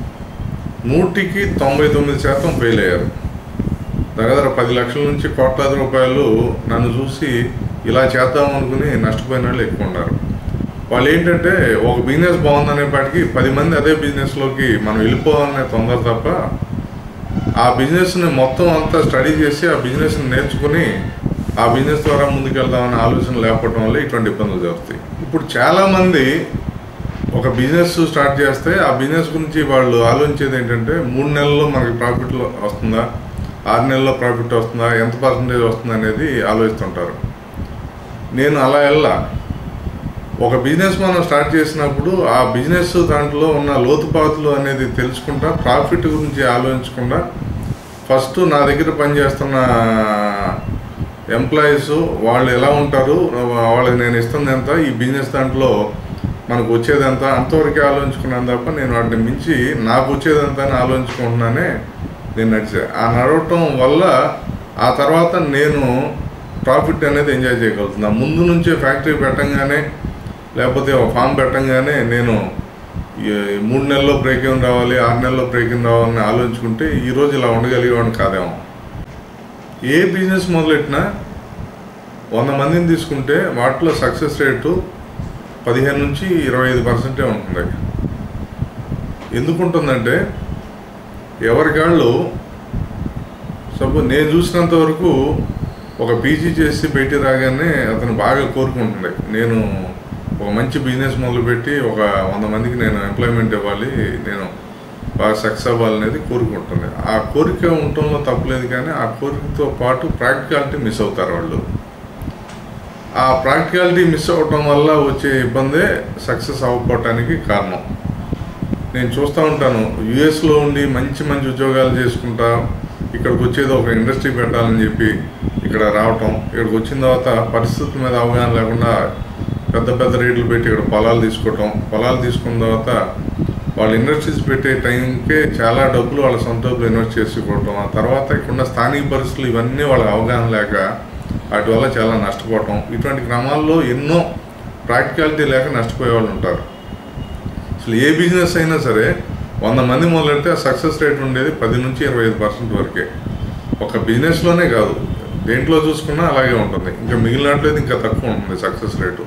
నూటికి తొంభై తొమ్మిది శాతం ఫెయిల్ అయ్యారు దగ్గర పది లక్షల నుంచి కోట్లాది రూపాయలు నన్ను చూసి ఇలా చేద్దాం అనుకుని నష్టపోయిన వాళ్ళు ఎక్కువ ఉన్నారు వాళ్ళు ఏంటంటే ఒక బిజినెస్ బాగుందనేపాటికి పది మంది అదే బిజినెస్లోకి మనం వెళ్ళిపోవాలనే తొందర తప్ప ఆ బిజినెస్ని మొత్తం అంతా స్టడీ చేసి ఆ బిజినెస్ని నేర్చుకుని ఆ బిజినెస్ ద్వారా ముందుకెళ్దామనే ఆలోచన లేకపోవడం వల్ల ఇటువంటి ఇబ్బందులు జరుగుతాయి ఇప్పుడు చాలామంది ఒక బిజినెస్ స్టార్ట్ చేస్తే ఆ బిజినెస్ గురించి వాళ్ళు ఆలోచించేది ఏంటంటే మూడు నెలల్లో మనకి ప్రాఫిట్ వస్తుందా ఆరు నెలల్లో ప్రాఫిట్ వస్తుందా ఎంత పర్సంటేజ్ వస్తుంది అనేది ఆలోచిస్తుంటారు నేను అలా వెళ్ళా ఒక బిజినెస్ మనం స్టార్ట్ చేసినప్పుడు ఆ బిజినెస్ దాంట్లో ఉన్న లోతుపాతులు అనేది తెలుసుకుంటా ప్రాఫిట్ గురించి ఆలోచించకుండా ఫస్ట్ నా దగ్గర పనిచేస్తున్న ఎంప్లాయీస్ వాళ్ళు ఎలా ఉంటారు వాళ్ళకి నేను ఇస్తుంది ఎంత ఈ బిజినెస్ దాంట్లో మనకు వచ్చేది ఎంత అంతవరకే ఆలోచించుకున్నాను తప్ప నేను వాటిని మించి నాకు వచ్చేది ఎంత అని ఆలోచించుకుంటున్నానే నేను నడిచా ఆ నడవటం వల్ల ఆ తర్వాత నేను ప్రాఫిట్ అనేది ఎంజాయ్ చేయగలుగుతున్నా ముందు నుంచే ఫ్యాక్టరీ పెట్టంగానే లేకపోతే ఒక ఫామ్ పెట్టంగానే నేను ఈ మూడు నెలల్లో బ్రేక్ ఏం రావాలి ఆరు నెలల్లో బ్రేక్ ఏం రావాలని ఆలోచించుకుంటే ఈరోజు ఇలా ఉండగలిగేవాడిని కాదేమో ఏ బిజినెస్ మొదలెట్టినా వంద మందిని తీసుకుంటే వాటిలో సక్సెస్ రేటు పదిహేను నుంచి ఇరవై ఐదు పర్సెంటే ఉంటుంది ఎందుకు ఉంటుందంటే ఎవరికాళ్ళు సపోజ్ నేను చూసినంత వరకు ఒక పీజీ చేసి బయట రాగానే అతను బాగా కోరుకుంటుంది నేను ఒక మంచి బిజినెస్ మొదలుపెట్టి ఒక వంద మందికి నేను ఎంప్లాయ్మెంట్ ఇవ్వాలి నేను బాగా సక్సెస్ అవ్వాలనేది కోరుకుంటుంది ఆ కోరిక ఉండటంలో తప్పలేదు కానీ ఆ కోరికతో పాటు ప్రాక్టికాలిటీ మిస్ అవుతారు వాళ్ళు ఆ ప్రాక్టికాలిటీ మిస్ అవ్వటం వల్ల వచ్చే ఇబ్బందే సక్సెస్ అవ్వకపోవటానికి కారణం నేను చూస్తూ ఉంటాను యుఎస్లో ఉండి మంచి మంచి ఉద్యోగాలు చేసుకుంటా ఇక్కడికి వచ్చేది ఒక ఇండస్ట్రీ పెట్టాలని చెప్పి ఇక్కడ రావటం ఇక్కడికి వచ్చిన తర్వాత పరిస్థితుల మీద అవగాహన లేకుండా పెద్ద పెద్ద రేట్లు పెట్టి ఇక్కడ పొలాలు తీసుకోవటం పొలాలు తీసుకున్న తర్వాత వాళ్ళు ఇండస్ట్రీస్ పెట్టే టైంకే చాలా డబ్బులు వాళ్ళ సొంత డబ్బులు ఇన్వెస్ట్ చేసుకోవటం ఆ తర్వాత ఇక్కడున్న స్థానిక పరిస్థితులు ఇవన్నీ వాళ్ళకి అవగాహన లేక వాటి వల్ల చాలా నష్టపోవటం ఇటువంటి క్రమాల్లో ఎన్నో ప్రాక్టికాలిటీ లేక నష్టపోయే వాళ్ళు ఉంటారు అసలు ఏ బిజినెస్ అయినా సరే వంద మంది మొదలెడితే సక్సెస్ రేట్ ఉండేది పది నుంచి ఇరవై ఐదు పర్సెంట్ వరకే ఒక బిజినెస్లోనే కాదు దేంట్లో చూసుకున్నా అలాగే ఉంటుంది ఇంకా మిగిలినట్లయితే ఇంకా తక్కువ ఉంటుంది సక్సెస్ రేటు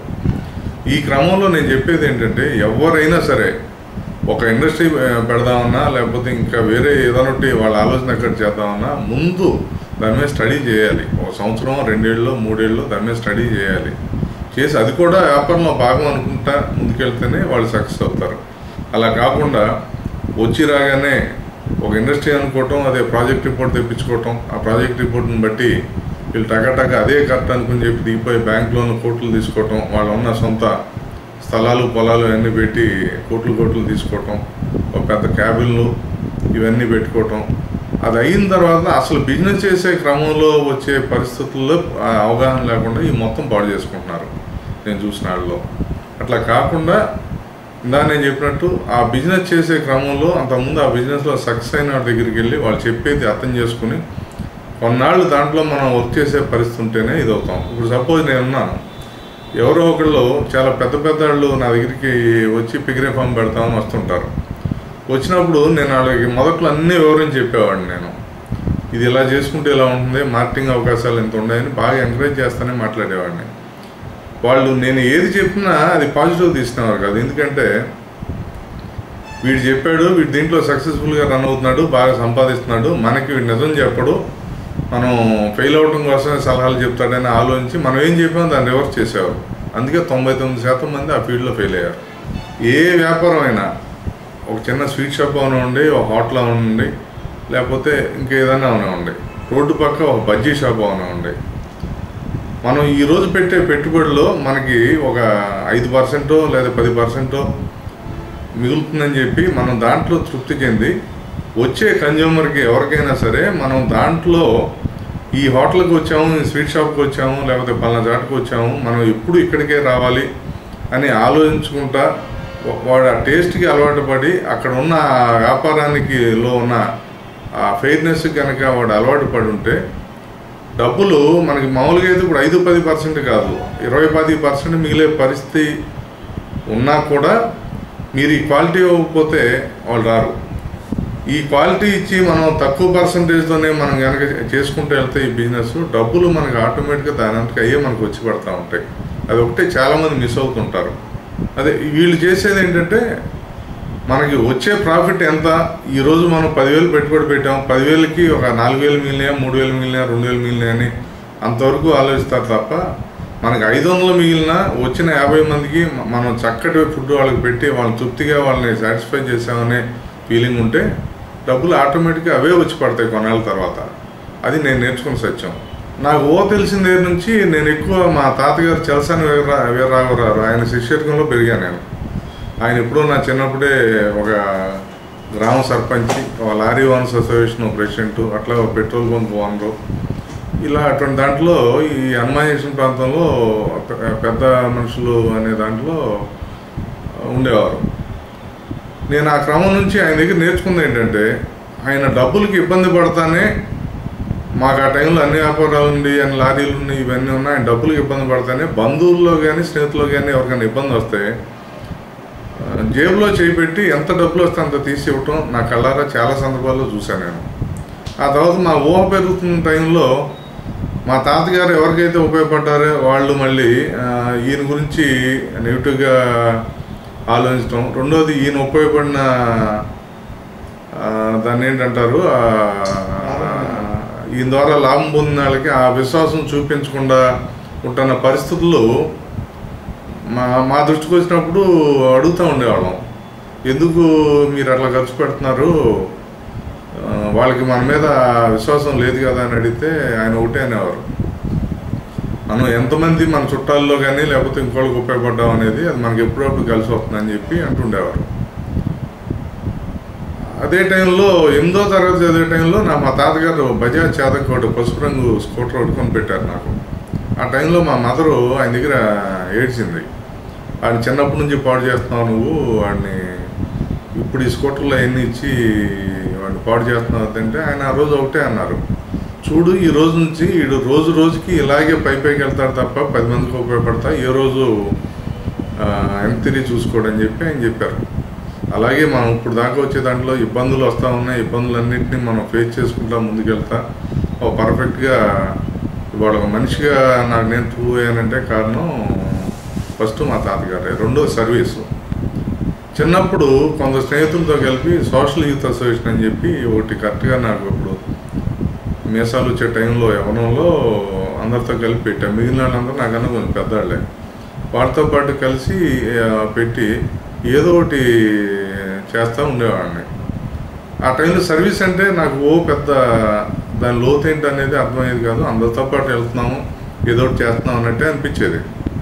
ఈ క్రమంలో నేను చెప్పేది ఏంటంటే ఎవరైనా సరే ఒక ఇండస్ట్రీ పెడదామన్నా లేకపోతే ఇంకా వేరే ఏదైనా ఒకటి వాళ్ళ ఆలోచన ఎక్కడ చేద్దామన్నా ముందు దాని మీద స్టడీ చేయాలి ఒక సంవత్సరం రెండేళ్ళు మూడేళ్ళు దాని మీద స్టడీ చేయాలి చేసి అది కూడా వ్యాపారంలో భాగం అనుకుంటా ముందుకెళ్తేనే వాళ్ళు సక్సెస్ అవుతారు అలా కాకుండా వచ్చి రాగానే ఒక ఇండస్ట్రీ అనుకోవటం అదే ప్రాజెక్ట్ రిపోర్ట్ తెప్పించుకోవటం ఆ ప్రాజెక్ట్ రిపోర్ట్ని బట్టి వీళ్ళు టకాటక అదే కరెక్ట్ అనుకుని చెప్పి దిగిపోయి బ్యాంక్ లోన్ కోట్లు తీసుకోవటం వాళ్ళు ఉన్న సొంత స్థలాలు పొలాలు అన్నీ పెట్టి కోట్లు కోట్లు తీసుకోవటం ఒక పెద్ద క్యాబిన్లు ఇవన్నీ పెట్టుకోవటం అది అయిన తర్వాత అసలు బిజినెస్ చేసే క్రమంలో వచ్చే పరిస్థితుల్లో ఆ అవగాహన లేకుండా ఈ మొత్తం పాడు చేసుకుంటున్నారు నేను చూసిన వాళ్ళలో అట్లా కాకుండా ఇందా నేను చెప్పినట్టు ఆ బిజినెస్ చేసే క్రమంలో అంతకుముందు ఆ బిజినెస్లో సక్సెస్ అయిన వాడి దగ్గరికి వెళ్ళి వాళ్ళు చెప్పేది అర్థం చేసుకుని కొన్నాళ్ళు దాంట్లో మనం వర్క్ చేసే పరిస్థితి ఉంటేనే ఇది అవుతాం ఇప్పుడు సపోజ్ నేను ఉన్నాను ఎవరో ఒకళ్ళు చాలా పెద్ద పెద్ద వాళ్ళు నా దగ్గరికి వచ్చి పిగరే ఫామ్ పెడతామని వస్తుంటారు వచ్చినప్పుడు నేను వాళ్ళకి మొదట్లో అన్నీ వివరించి చెప్పేవాడిని నేను ఇది ఇలా చేసుకుంటే ఇలా ఉంటుంది మార్కెటింగ్ అవకాశాలు ఎంత ఉన్నాయని బాగా ఎంకరేజ్ చేస్తానే మాట్లాడేవాడిని వాళ్ళు నేను ఏది చెప్పినా అది పాజిటివ్ తీసుకునేవారు కాదు ఎందుకంటే వీడు చెప్పాడు వీడు దీంట్లో సక్సెస్ఫుల్గా రన్ అవుతున్నాడు బాగా సంపాదిస్తున్నాడు మనకి వీడు నిజం చెప్పడు మనం ఫెయిల్ అవడం కోసమే సలహాలు చెప్తాడని ఆలోచించి మనం ఏం చెప్పామో దాన్ని రివర్స్ చేసేవారు అందుకే తొంభై తొమ్మిది శాతం మంది ఆ ఫీల్డ్లో ఫెయిల్ అయ్యారు ఏ వ్యాపారం అయినా ఒక చిన్న స్వీట్ షాప్ అవనివ్వండి ఒక హోటల్ అవనివ్వండి లేకపోతే ఇంకేదైనా అవనివ్వండి రోడ్డు పక్క ఒక బజ్జీ షాప్ అవనివ్వండి మనం ఈ రోజు పెట్టే పెట్టుబడిలో మనకి ఒక ఐదు పర్సెంటో లేదా పది పర్సెంటో మిగులుతుందని చెప్పి మనం దాంట్లో తృప్తి చెంది వచ్చే కన్జ్యూమర్కి ఎవరికైనా సరే మనం దాంట్లో ఈ హోటల్కి వచ్చాము ఈ స్వీట్ షాప్కి వచ్చాము లేకపోతే పలానా చాటుకు వచ్చాము మనం ఎప్పుడు ఇక్కడికే రావాలి అని ఆలోచించుకుంటా వా- వాడు ఆ టేస్ట్కి అలవాటు పడి అక్కడ ఉన్న ఆ వ్యాపారానికి లో ఉన్న ఆ ఫెయిర్నెస్ కనుక వాడు అలవాటు పడి ఉంటే డబ్బులు మనకి మామూలుగా అయితే ఇప్పుడు ఐదు పది పర్సెంట్ కాదు ఇరవై పది పర్సెంట్ మిగిలే పరిస్థితి ఉన్నా కూడా మీరు ఈ క్వాలిటీ ఇవ్వకపోతే వాళ్ళు రారు ఈ క్వాలిటీ ఇచ్చి మనం తక్కువ పర్సంటేజ్తోనే మనం కనుక చేసుకుంటూ వెళ్తే ఈ బిజినెస్ డబ్బులు మనకి ఆటోమేటిక్గా దాని అంతకు అయ్యే మనకు వచ్చి పడతా ఉంటాయి అది ఒకటే చాలామంది మిస్ అవుతుంటారు అదే వీళ్ళు చేసేది ఏంటంటే మనకి వచ్చే ప్రాఫిట్ ఎంత ఈరోజు మనం పదివేలు పెట్టుబడి పెట్టాం పదివేలకి ఒక నాలుగు వేలు మిగిలినాయా మూడు వేలు మిగిలినాయా రెండు వేలు మిగిలినాయా అని అంతవరకు ఆలోచిస్తారు తప్ప మనకి ఐదు వందలు మిగిలిన వచ్చిన యాభై మందికి మ- మనం చక్కటి ఫుడ్ వాళ్ళకి పెట్టి వాళ్ళని తృప్తిగా వాళ్ళని సాటిస్ఫై చేసామనే ఫీలింగ్ ఉంటే డబ్బులు ఆటోమేటిక్గా అవే వచ్చి పడతాయి కొన్నాళ్ళ తర్వాత అది నేను నేర్చుకున్న సత్యం నాకు ఓ తెలిసిన దగ్గర నుంచి నేను ఎక్కువ మా తాతగారు చలసాని వీర వీరరాఘవరావు ఆయన శిష్యర్గంలో పెరిగాను నేను ఆయన ఎప్పుడో నా చిన్నప్పుడే ఒక గ్రామ సర్పంచ్ ఒక లారీ ఓనర్స్ అసోసియేషన్ ప్రెసిడెంట్ అట్లా ఒక పెట్రోల్ బంక్ ఓనరు ఇలా అటువంటి దాంట్లో ఈ హనుమానేశ్వరం ప్రాంతంలో పె- పెద్ద మనుషులు అనే దాంట్లో ఉండేవారు నేను ఆ క్రమం నుంచి ఆయన దగ్గర నేర్చుకుంది ఏంటంటే ఆయన డబ్బులకి ఇబ్బంది పడతానే మాకు ఆ టైంలో అన్ని వ్యాపారాలు ఉండి అన్ని లారీలు ఉన్నాయి ఇవన్నీ ఉన్నాయి డబ్బులకు ఇబ్బంది పడతానే బంధువుల్లో కానీ స్నేహితుల్లో కానీ ఎవరికైనా ఇబ్బంది వస్తే ఆ, జేబులో చేయి పెట్టి ఎంత డబ్బులు వస్తే అంత తీసి ఇవ్వటం నా కళ్ళారా చాలా సందర్భాల్లో చూశాను నేను ఆ తర్వాత మా ఊహ పెరుగుతున్న టైంలో మా తాతగారు ఎవరికైతే ఉపయోగపడ్డారో వాళ్ళు మళ్ళీ ఆ, ఈయన గురించి నెగిటివ్గా ఆలోచించడం రెండోది ఈయన ఉపయోగపడిన ఆ, దాన్ని ఏంటంటారు ఆ, ఈయన ద్వారా లాభం పొందిన వాళ్ళకి ఆ విశ్వాసం చూపించకుండా ఉంటున్న పరిస్థితుల్లో మా మా దృష్టికి వచ్చినప్పుడు అడుగుతూ ఉండేవాళ్ళం ఎందుకు మీరు అట్లా ఖర్చు పెడుతున్నారు ఆ, వాళ్ళకి మన మీద విశ్వాసం లేదు కదా అని అడిగితే ఆయన ఒకటే అనేవారు మనం ఎంతమంది మన చుట్టాల్లో కానీ లేకపోతే ఇంకోళ్ళకి ఉపయోగపడ్డాం అనేది అది మనకి ఎప్పుడప్పుడు కలిసి వస్తుందని చెప్పి అంటుండేవారు అదే టైంలో ఎనిమిదో తరగతి చదివే టైంలో నా మా తాతగారు బజాజ్ చేతక్ ఒకటి పసుపు రంగు స్కూటర్ ఒకటి కొని పెట్టారు నాకు ఆ టైంలో మా మదరు ఆయన దగ్గర ఏడ్చింది వాడిని చిన్నప్పటి నుంచి పాడు చేస్తున్నావు నువ్వు వాడిని ఇప్పుడు ఈ స్కూటర్లో ఎన్ని ఇచ్చి వాడిని పాడు చేస్తున్నావు అంటే ఆయన ఆ రోజు ఒకటే అన్నారు చూడు ఈ రోజు నుంచి వీడు రోజు రోజుకి ఇలాగే పై పైకి వెళ్తాడు తప్ప పది మందికి ఉపయోగపడతా ఏ రోజు ఎంతిరి చూసుకోడని చెప్పి ఆయన చెప్పారు అలాగే మనం ఇప్పుడు దాకా వచ్చే దాంట్లో ఇబ్బందులు వస్తూ ఉన్నాయి ఇబ్బందులన్నింటినీ మనం ఫేస్ చేసుకుంటా ముందుకెళ్తా ఓ పర్ఫెక్ట్గా ఇవాళ ఒక మనిషిగా నాకు నేను ప్రూవ్ అయ్యానంటే కారణం ఫస్ట్ మా తాతగారే రెండో సర్వీసు చిన్నప్పుడు కొంత స్నేహితులతో కలిపి సోషల్ యూత్ అసోసియేషన్ అని చెప్పి ఒకటి కరెక్ట్గా నాకు ఇప్పుడు మీసాలు వచ్చే టైంలో యవనంలో అందరితో కలిపి పెట్టాను మిగిలిన వాళ్ళందరూ నాకన్నా కొంచెం పెద్దవాళ్ళే వాటితో పాటు కలిసి ఆ, పెట్టి ఏదో ఒకటి చేస్తూ ఉండేవాడిని ఆ టైంలో సర్వీస్ అంటే నాకు ఓ పెద్ద దాని లోతు ఏంటి అనేది అర్థమయ్యేది కాదు అందరితో పాటు వెళ్తున్నాము ఏదో ఒకటి చేస్తున్నాం అన్నట్టే అనిపించేది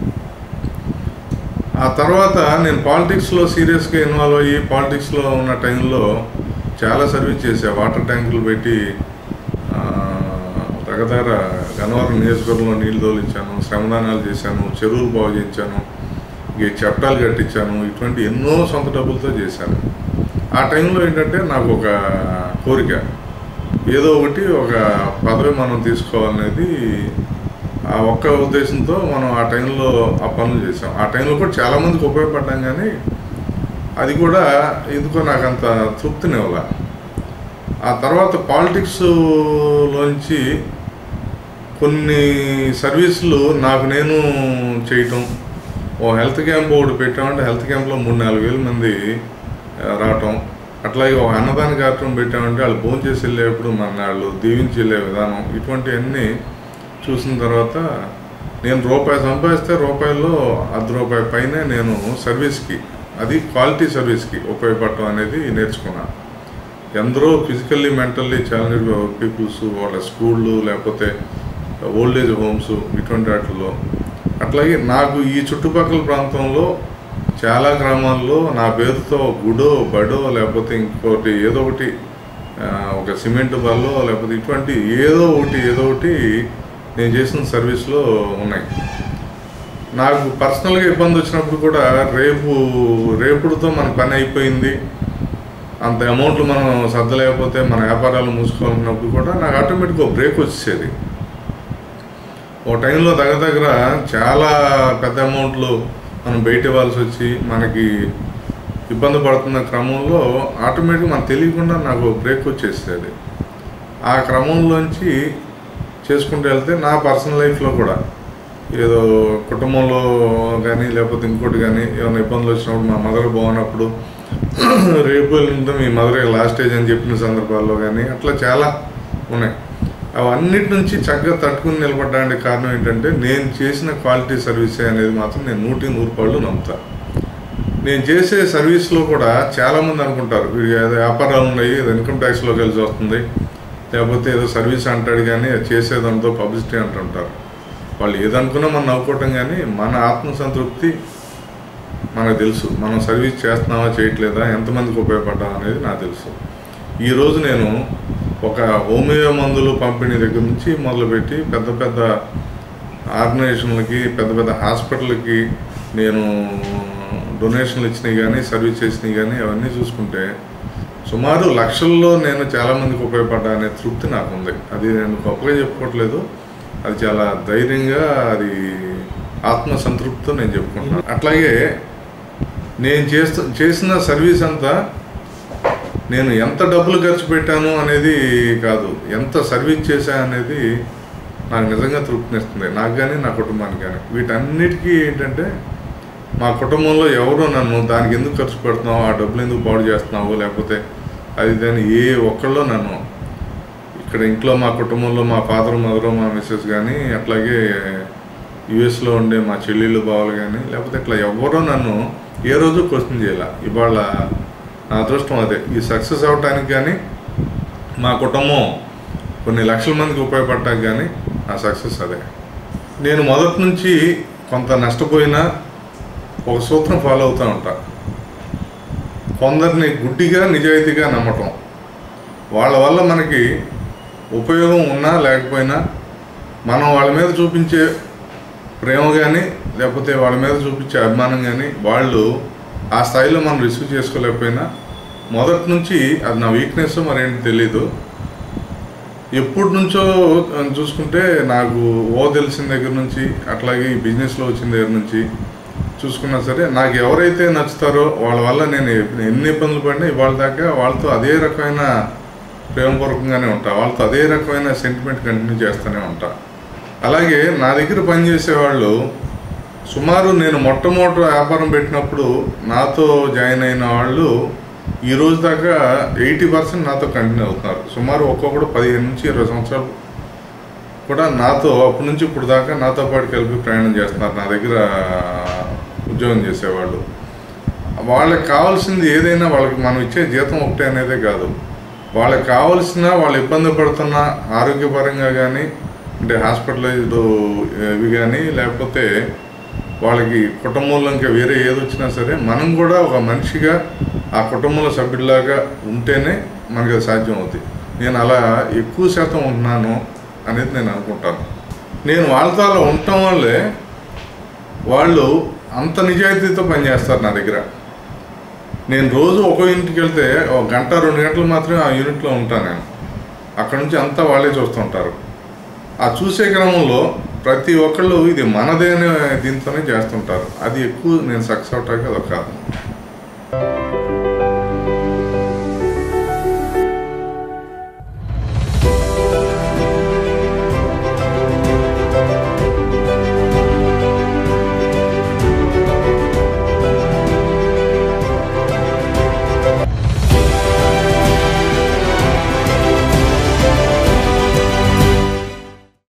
ఆ తర్వాత నేను పాలిటిక్స్లో సీరియస్గా ఇన్వాల్వ్ అయ్యి పాలిటిక్స్లో ఉన్న టైంలో చాలా సర్వీస్ చేశా వాటర్ ట్యాంకులు పెట్టి ఆ, దగ్గర గన్నవరం నియోజకవర్గంలో నీళ్లు తోలించాను శ్రమదానాలు చేశాను చెరువులు బాగు చేయించాను ఇక చట్టాలు కట్టించాను ఇటువంటి ఎన్నో సొంత డబ్బులతో చేశాను ఆ టైంలో ఏంటంటే నాకు ఒక కోరిక ఏదో ఒకటి ఒక పదవి మనం తీసుకోవాలనేది ఆ ఒక్క ఉద్దేశంతో మనం ఆ టైంలో ఆ పనులు చేసాం ఆ టైంలో కూడా చాలామందికి ఉపయోగపడ్డాం కానీ అది కూడా ఎందుకో నాకు అంత తృప్తినివ్వాల ఆ తర్వాత పాలిటిక్స్లోంచి కొన్ని సర్వీసులు నాకు నేను చేయటం ఓ హెల్త్ క్యాంప్ ఒకటి పెట్టామంటే హెల్త్ క్యాంప్లో మూడు నాలుగు వేల మంది ఆ, రావటం అట్లాగే ఒక అన్నదాన కార్యక్రమం పెట్టామంటే వాళ్ళు భోజనం చేసి వెళ్ళేప్పుడు మన వాళ్ళు దీవించి వెళ్ళే విధానం ఇటువంటివన్నీ చూసిన తర్వాత నేను రూపాయి సంపాదిస్తే రూపాయల్లో అర్ధ రూపాయి పైనే నేను సర్వీస్కి అది క్వాలిటీ సర్వీస్కి ఉపయోగపడటం అనేది నేర్చుకున్నాను ఎందరో ఫిజికల్లీ మెంటల్లీ ఛాలెంజ్ పీపుల్స్ వాళ్ళ స్కూళ్ళు లేకపోతే ఓల్డేజ్ హోమ్స్ ఇటువంటి వాటిల్లో అట్లాగే నాకు ఈ చుట్టుపక్కల ప్రాంతంలో చాలా గ్రామాల్లో నా పేరుతో గుడో బడో లేకపోతే ఇంకోటి ఏదో ఒకటి ఆ, ఒక సిమెంట్ బల్లో లేకపోతే ఇటువంటి ఏదో ఒకటి ఏదో ఒకటి నేను చేసిన సర్వీస్లో ఉన్నాయి నాకు పర్సనల్గా ఇబ్బంది వచ్చినప్పుడు కూడా రేపు రేపుడుతో మన పని అయిపోయింది అంత అమౌంట్లు మనం సర్దలేకపోతే మన వ్యాపారాలు మూసుకోవాలన్నప్పుడు కూడా నాకు ఆటోమేటిక్గా ఒక బ్రేక్ వచ్చేది ఓ టైంలో దగ్గర దగ్గర చాలా పెద్ద అమౌంట్లు మనం బయట ఇవ్వాల్సి వచ్చి మనకి ఇబ్బంది పడుతున్న క్రమంలో ఆటోమేటిక్గా మనకు తెలియకుండా నాకు బ్రేక్ వచ్చేసేది ఆ క్రమంలోంచి చేసుకుంటూ వెళ్తే నా పర్సనల్ లైఫ్లో కూడా ఏదో కుటుంబంలో కానీ లేకపోతే ఇంకోటి కానీ ఏమైనా ఇబ్బందులు వచ్చినప్పుడు మా మదర్ బాగున్నప్పుడు రేపు ఎల్లుండి మీ మదర్ లాస్ట్ స్టేజ్ అని చెప్పిన సందర్భాల్లో కానీ అట్లా చాలా ఉన్నాయి అవన్నిటి నుంచి చక్కగా తట్టుకుని నిలబడడానికి కారణం ఏంటంటే నేను చేసిన క్వాలిటీ సర్వీసే అనేది మాత్రం నేను నూటి నూరు పళ్ళు నమ్ముతా నేను చేసే సర్వీస్లో కూడా చాలామంది అనుకుంటారు వీడికి ఏదో వ్యాపారాలు ఉన్నాయి ఏదో ఇన్కమ్ ట్యాక్స్లో కలిసి వస్తుంది లేకపోతే ఏదో సర్వీస్ అంటాడు కానీ అది చేసేదంతో పబ్లిసిటీ అంటుంటారు వాళ్ళు ఏదనుకున్నా మనం నవ్వుకోవటం కానీ మన ఆత్మసంతృప్తి మనకు తెలుసు మనం సర్వీస్ చేస్తున్నావా చేయట్లేదా ఎంతమందికి ఉపయోగపడ్డాం అనేది నాకు తెలుసు ఈరోజు నేను ఒక హోమియో మందులు పంపిణీ దగ్గర నుంచి మొదలుపెట్టి పెద్ద పెద్ద ఆర్గనైజేషన్లకి పెద్ద పెద్ద హాస్పిటల్కి నేను డొనేషన్లు ఇచ్చినవి కానీ సర్వీస్ చేసినవి కానీ అవన్నీ చూసుకుంటే సుమారు లక్షల్లో నేను చాలామందికి ఉపయోగపడ్డా అనే తృప్తి నాకు ఉంది అది నేను గొప్పగా చెప్పుకోవట్లేదు అది చాలా ధైర్యంగా అది ఆత్మ సంతృప్తితో నేను చెప్పుకుంటున్నాను అట్లాగే నేను చేస్తూ చేసిన సర్వీస్ అంతా నేను ఎంత డబ్బులు ఖర్చు పెట్టాను అనేది కాదు ఎంత సర్వీస్ చేశా అనేది నాకు నిజంగా తృప్తినిస్తుంది నాకు కానీ నా కుటుంబానికి కానీ వీటన్నిటికీ ఏంటంటే మా కుటుంబంలో ఎవరో నన్ను దానికి ఎందుకు ఖర్చు పెడుతున్నావు ఆ డబ్బులు ఎందుకు పాడు చేస్తున్నావు లేకపోతే అది దాని ఏ ఒక్కళ్ళో నన్ను ఇక్కడ ఇంట్లో మా కుటుంబంలో మా ఫాదర్ మదర్ మా మిస్సెస్ కానీ అట్లాగే యుఎస్లో ఉండే మా చెల్లెళ్ళు బావలు కానీ లేకపోతే ఇట్లా ఎవరో నన్ను ఏ రోజు క్వశ్చన్ చేయాల ఇవాళ నా అదృష్టం అదే ఈ సక్సెస్ అవ్వటానికి కానీ మా కుటుంబం కొన్ని లక్షల మందికి ఉపయోగపడటానికి కానీ నా సక్సెస్ అదే నేను మొదటి నుంచి కొంత నష్టపోయినా ఒక సూత్రం ఫాలో అవుతూ ఉంటా కొందరిని గుడ్డిగా నిజాయితీగా నమ్మటం వాళ్ళ వల్ల మనకి ఉపయోగం ఉన్నా లేకపోయినా మనం వాళ్ళ మీద చూపించే ప్రేమ కానీ లేకపోతే వాళ్ళ మీద చూపించే అభిమానం కానీ వాళ్ళు ఆ స్థాయిలో మనం రిసీవ్ చేసుకోలేకపోయినా మొదటి నుంచి అది నా వీక్నెస్ మరేంటి తెలీదు ఎప్పటి నుంచో ఆ, చూసుకుంటే నాకు ఓ తెలిసిన దగ్గర నుంచి అట్లాగే ఈ బిజినెస్లో వచ్చిన దగ్గర నుంచి చూసుకున్నా సరే నాకు ఎవరైతే నచ్చుతారో వాళ్ళ వల్ల నేను ఎన్ని- ఎన్ని ఇబ్బందులు పడినా ఇవాళ దాకా వాళ్ళతో అదే రకమైన ప్రేమపూర్వకంగానే ఉంటా వాళ్ళతో అదే రకమైన సెంటిమెంట్ కంటిన్యూ చేస్తూనే ఉంటా అలాగే నా దగ్గర పనిచేసే వాళ్ళు సుమారు నేను మొట్టమొదటి వ్యాపారం పెట్టినప్పుడు నాతో జాయిన్ అయిన వాళ్ళు ఈ రోజు దాకా ఎయిటీ పర్సెంట్ నాతో కంటిన్యూ అవుతున్నారు సుమారు ఒక్కొక్కడు పదిహేను నుంచి ఇరవై సంవత్సరాలు కూడా నాతో అప్పటి నుంచి ఇప్పుడు దాకా నాతో పాటు కలిపి ప్రయాణం చేస్తున్నారు నా దగ్గర ఉద్యోగం చేసేవాళ్ళు వాళ్ళకి కావాల్సింది ఏదైనా వాళ్ళకి మనం ఇచ్చే జీతం ఒకటే అనేదే కాదు వాళ్ళకి కావాల్సిన వాళ్ళు ఇబ్బంది పడుతున్న ఆరోగ్యపరంగా కానీ అంటే హాస్పిటలైజ్డ్ ఇవి కానీ లేకపోతే వాళ్ళకి కుటుంబంలో ఇంకా వేరే ఏది వచ్చినా సరే మనం కూడా ఒక మనిషిగా ఆ కుటుంబంలో సభ్యుడిలాగా ఉంటేనే మనకి అది సాధ్యం అవుతుంది నేను అలా ఎక్కువ శాతం ఉంటున్నాను అనేది నేను అనుకుంటాను నేను వాళ్ళతో అలా ఉండటం వల్లే వాళ్ళు అంత నిజాయితీతో పనిచేస్తారు నా దగ్గర నేను రోజు ఒక ఇంటికి వెళ్తే ఒక గంట రెండు గంటలు మాత్రమే ఆ యూనిట్లో ఉంటాను నేను అక్కడ నుంచి అంతా వాళ్ళే చూస్తుంటారు ఆ చూసే క్రమంలో ప్రతి ఒక్కళ్ళు ఇది మనదే అనే దీంతోనే చేస్తుంటారు అది ఎక్కువ నేను సక్సెస్ అవటానికి అదొక కారణం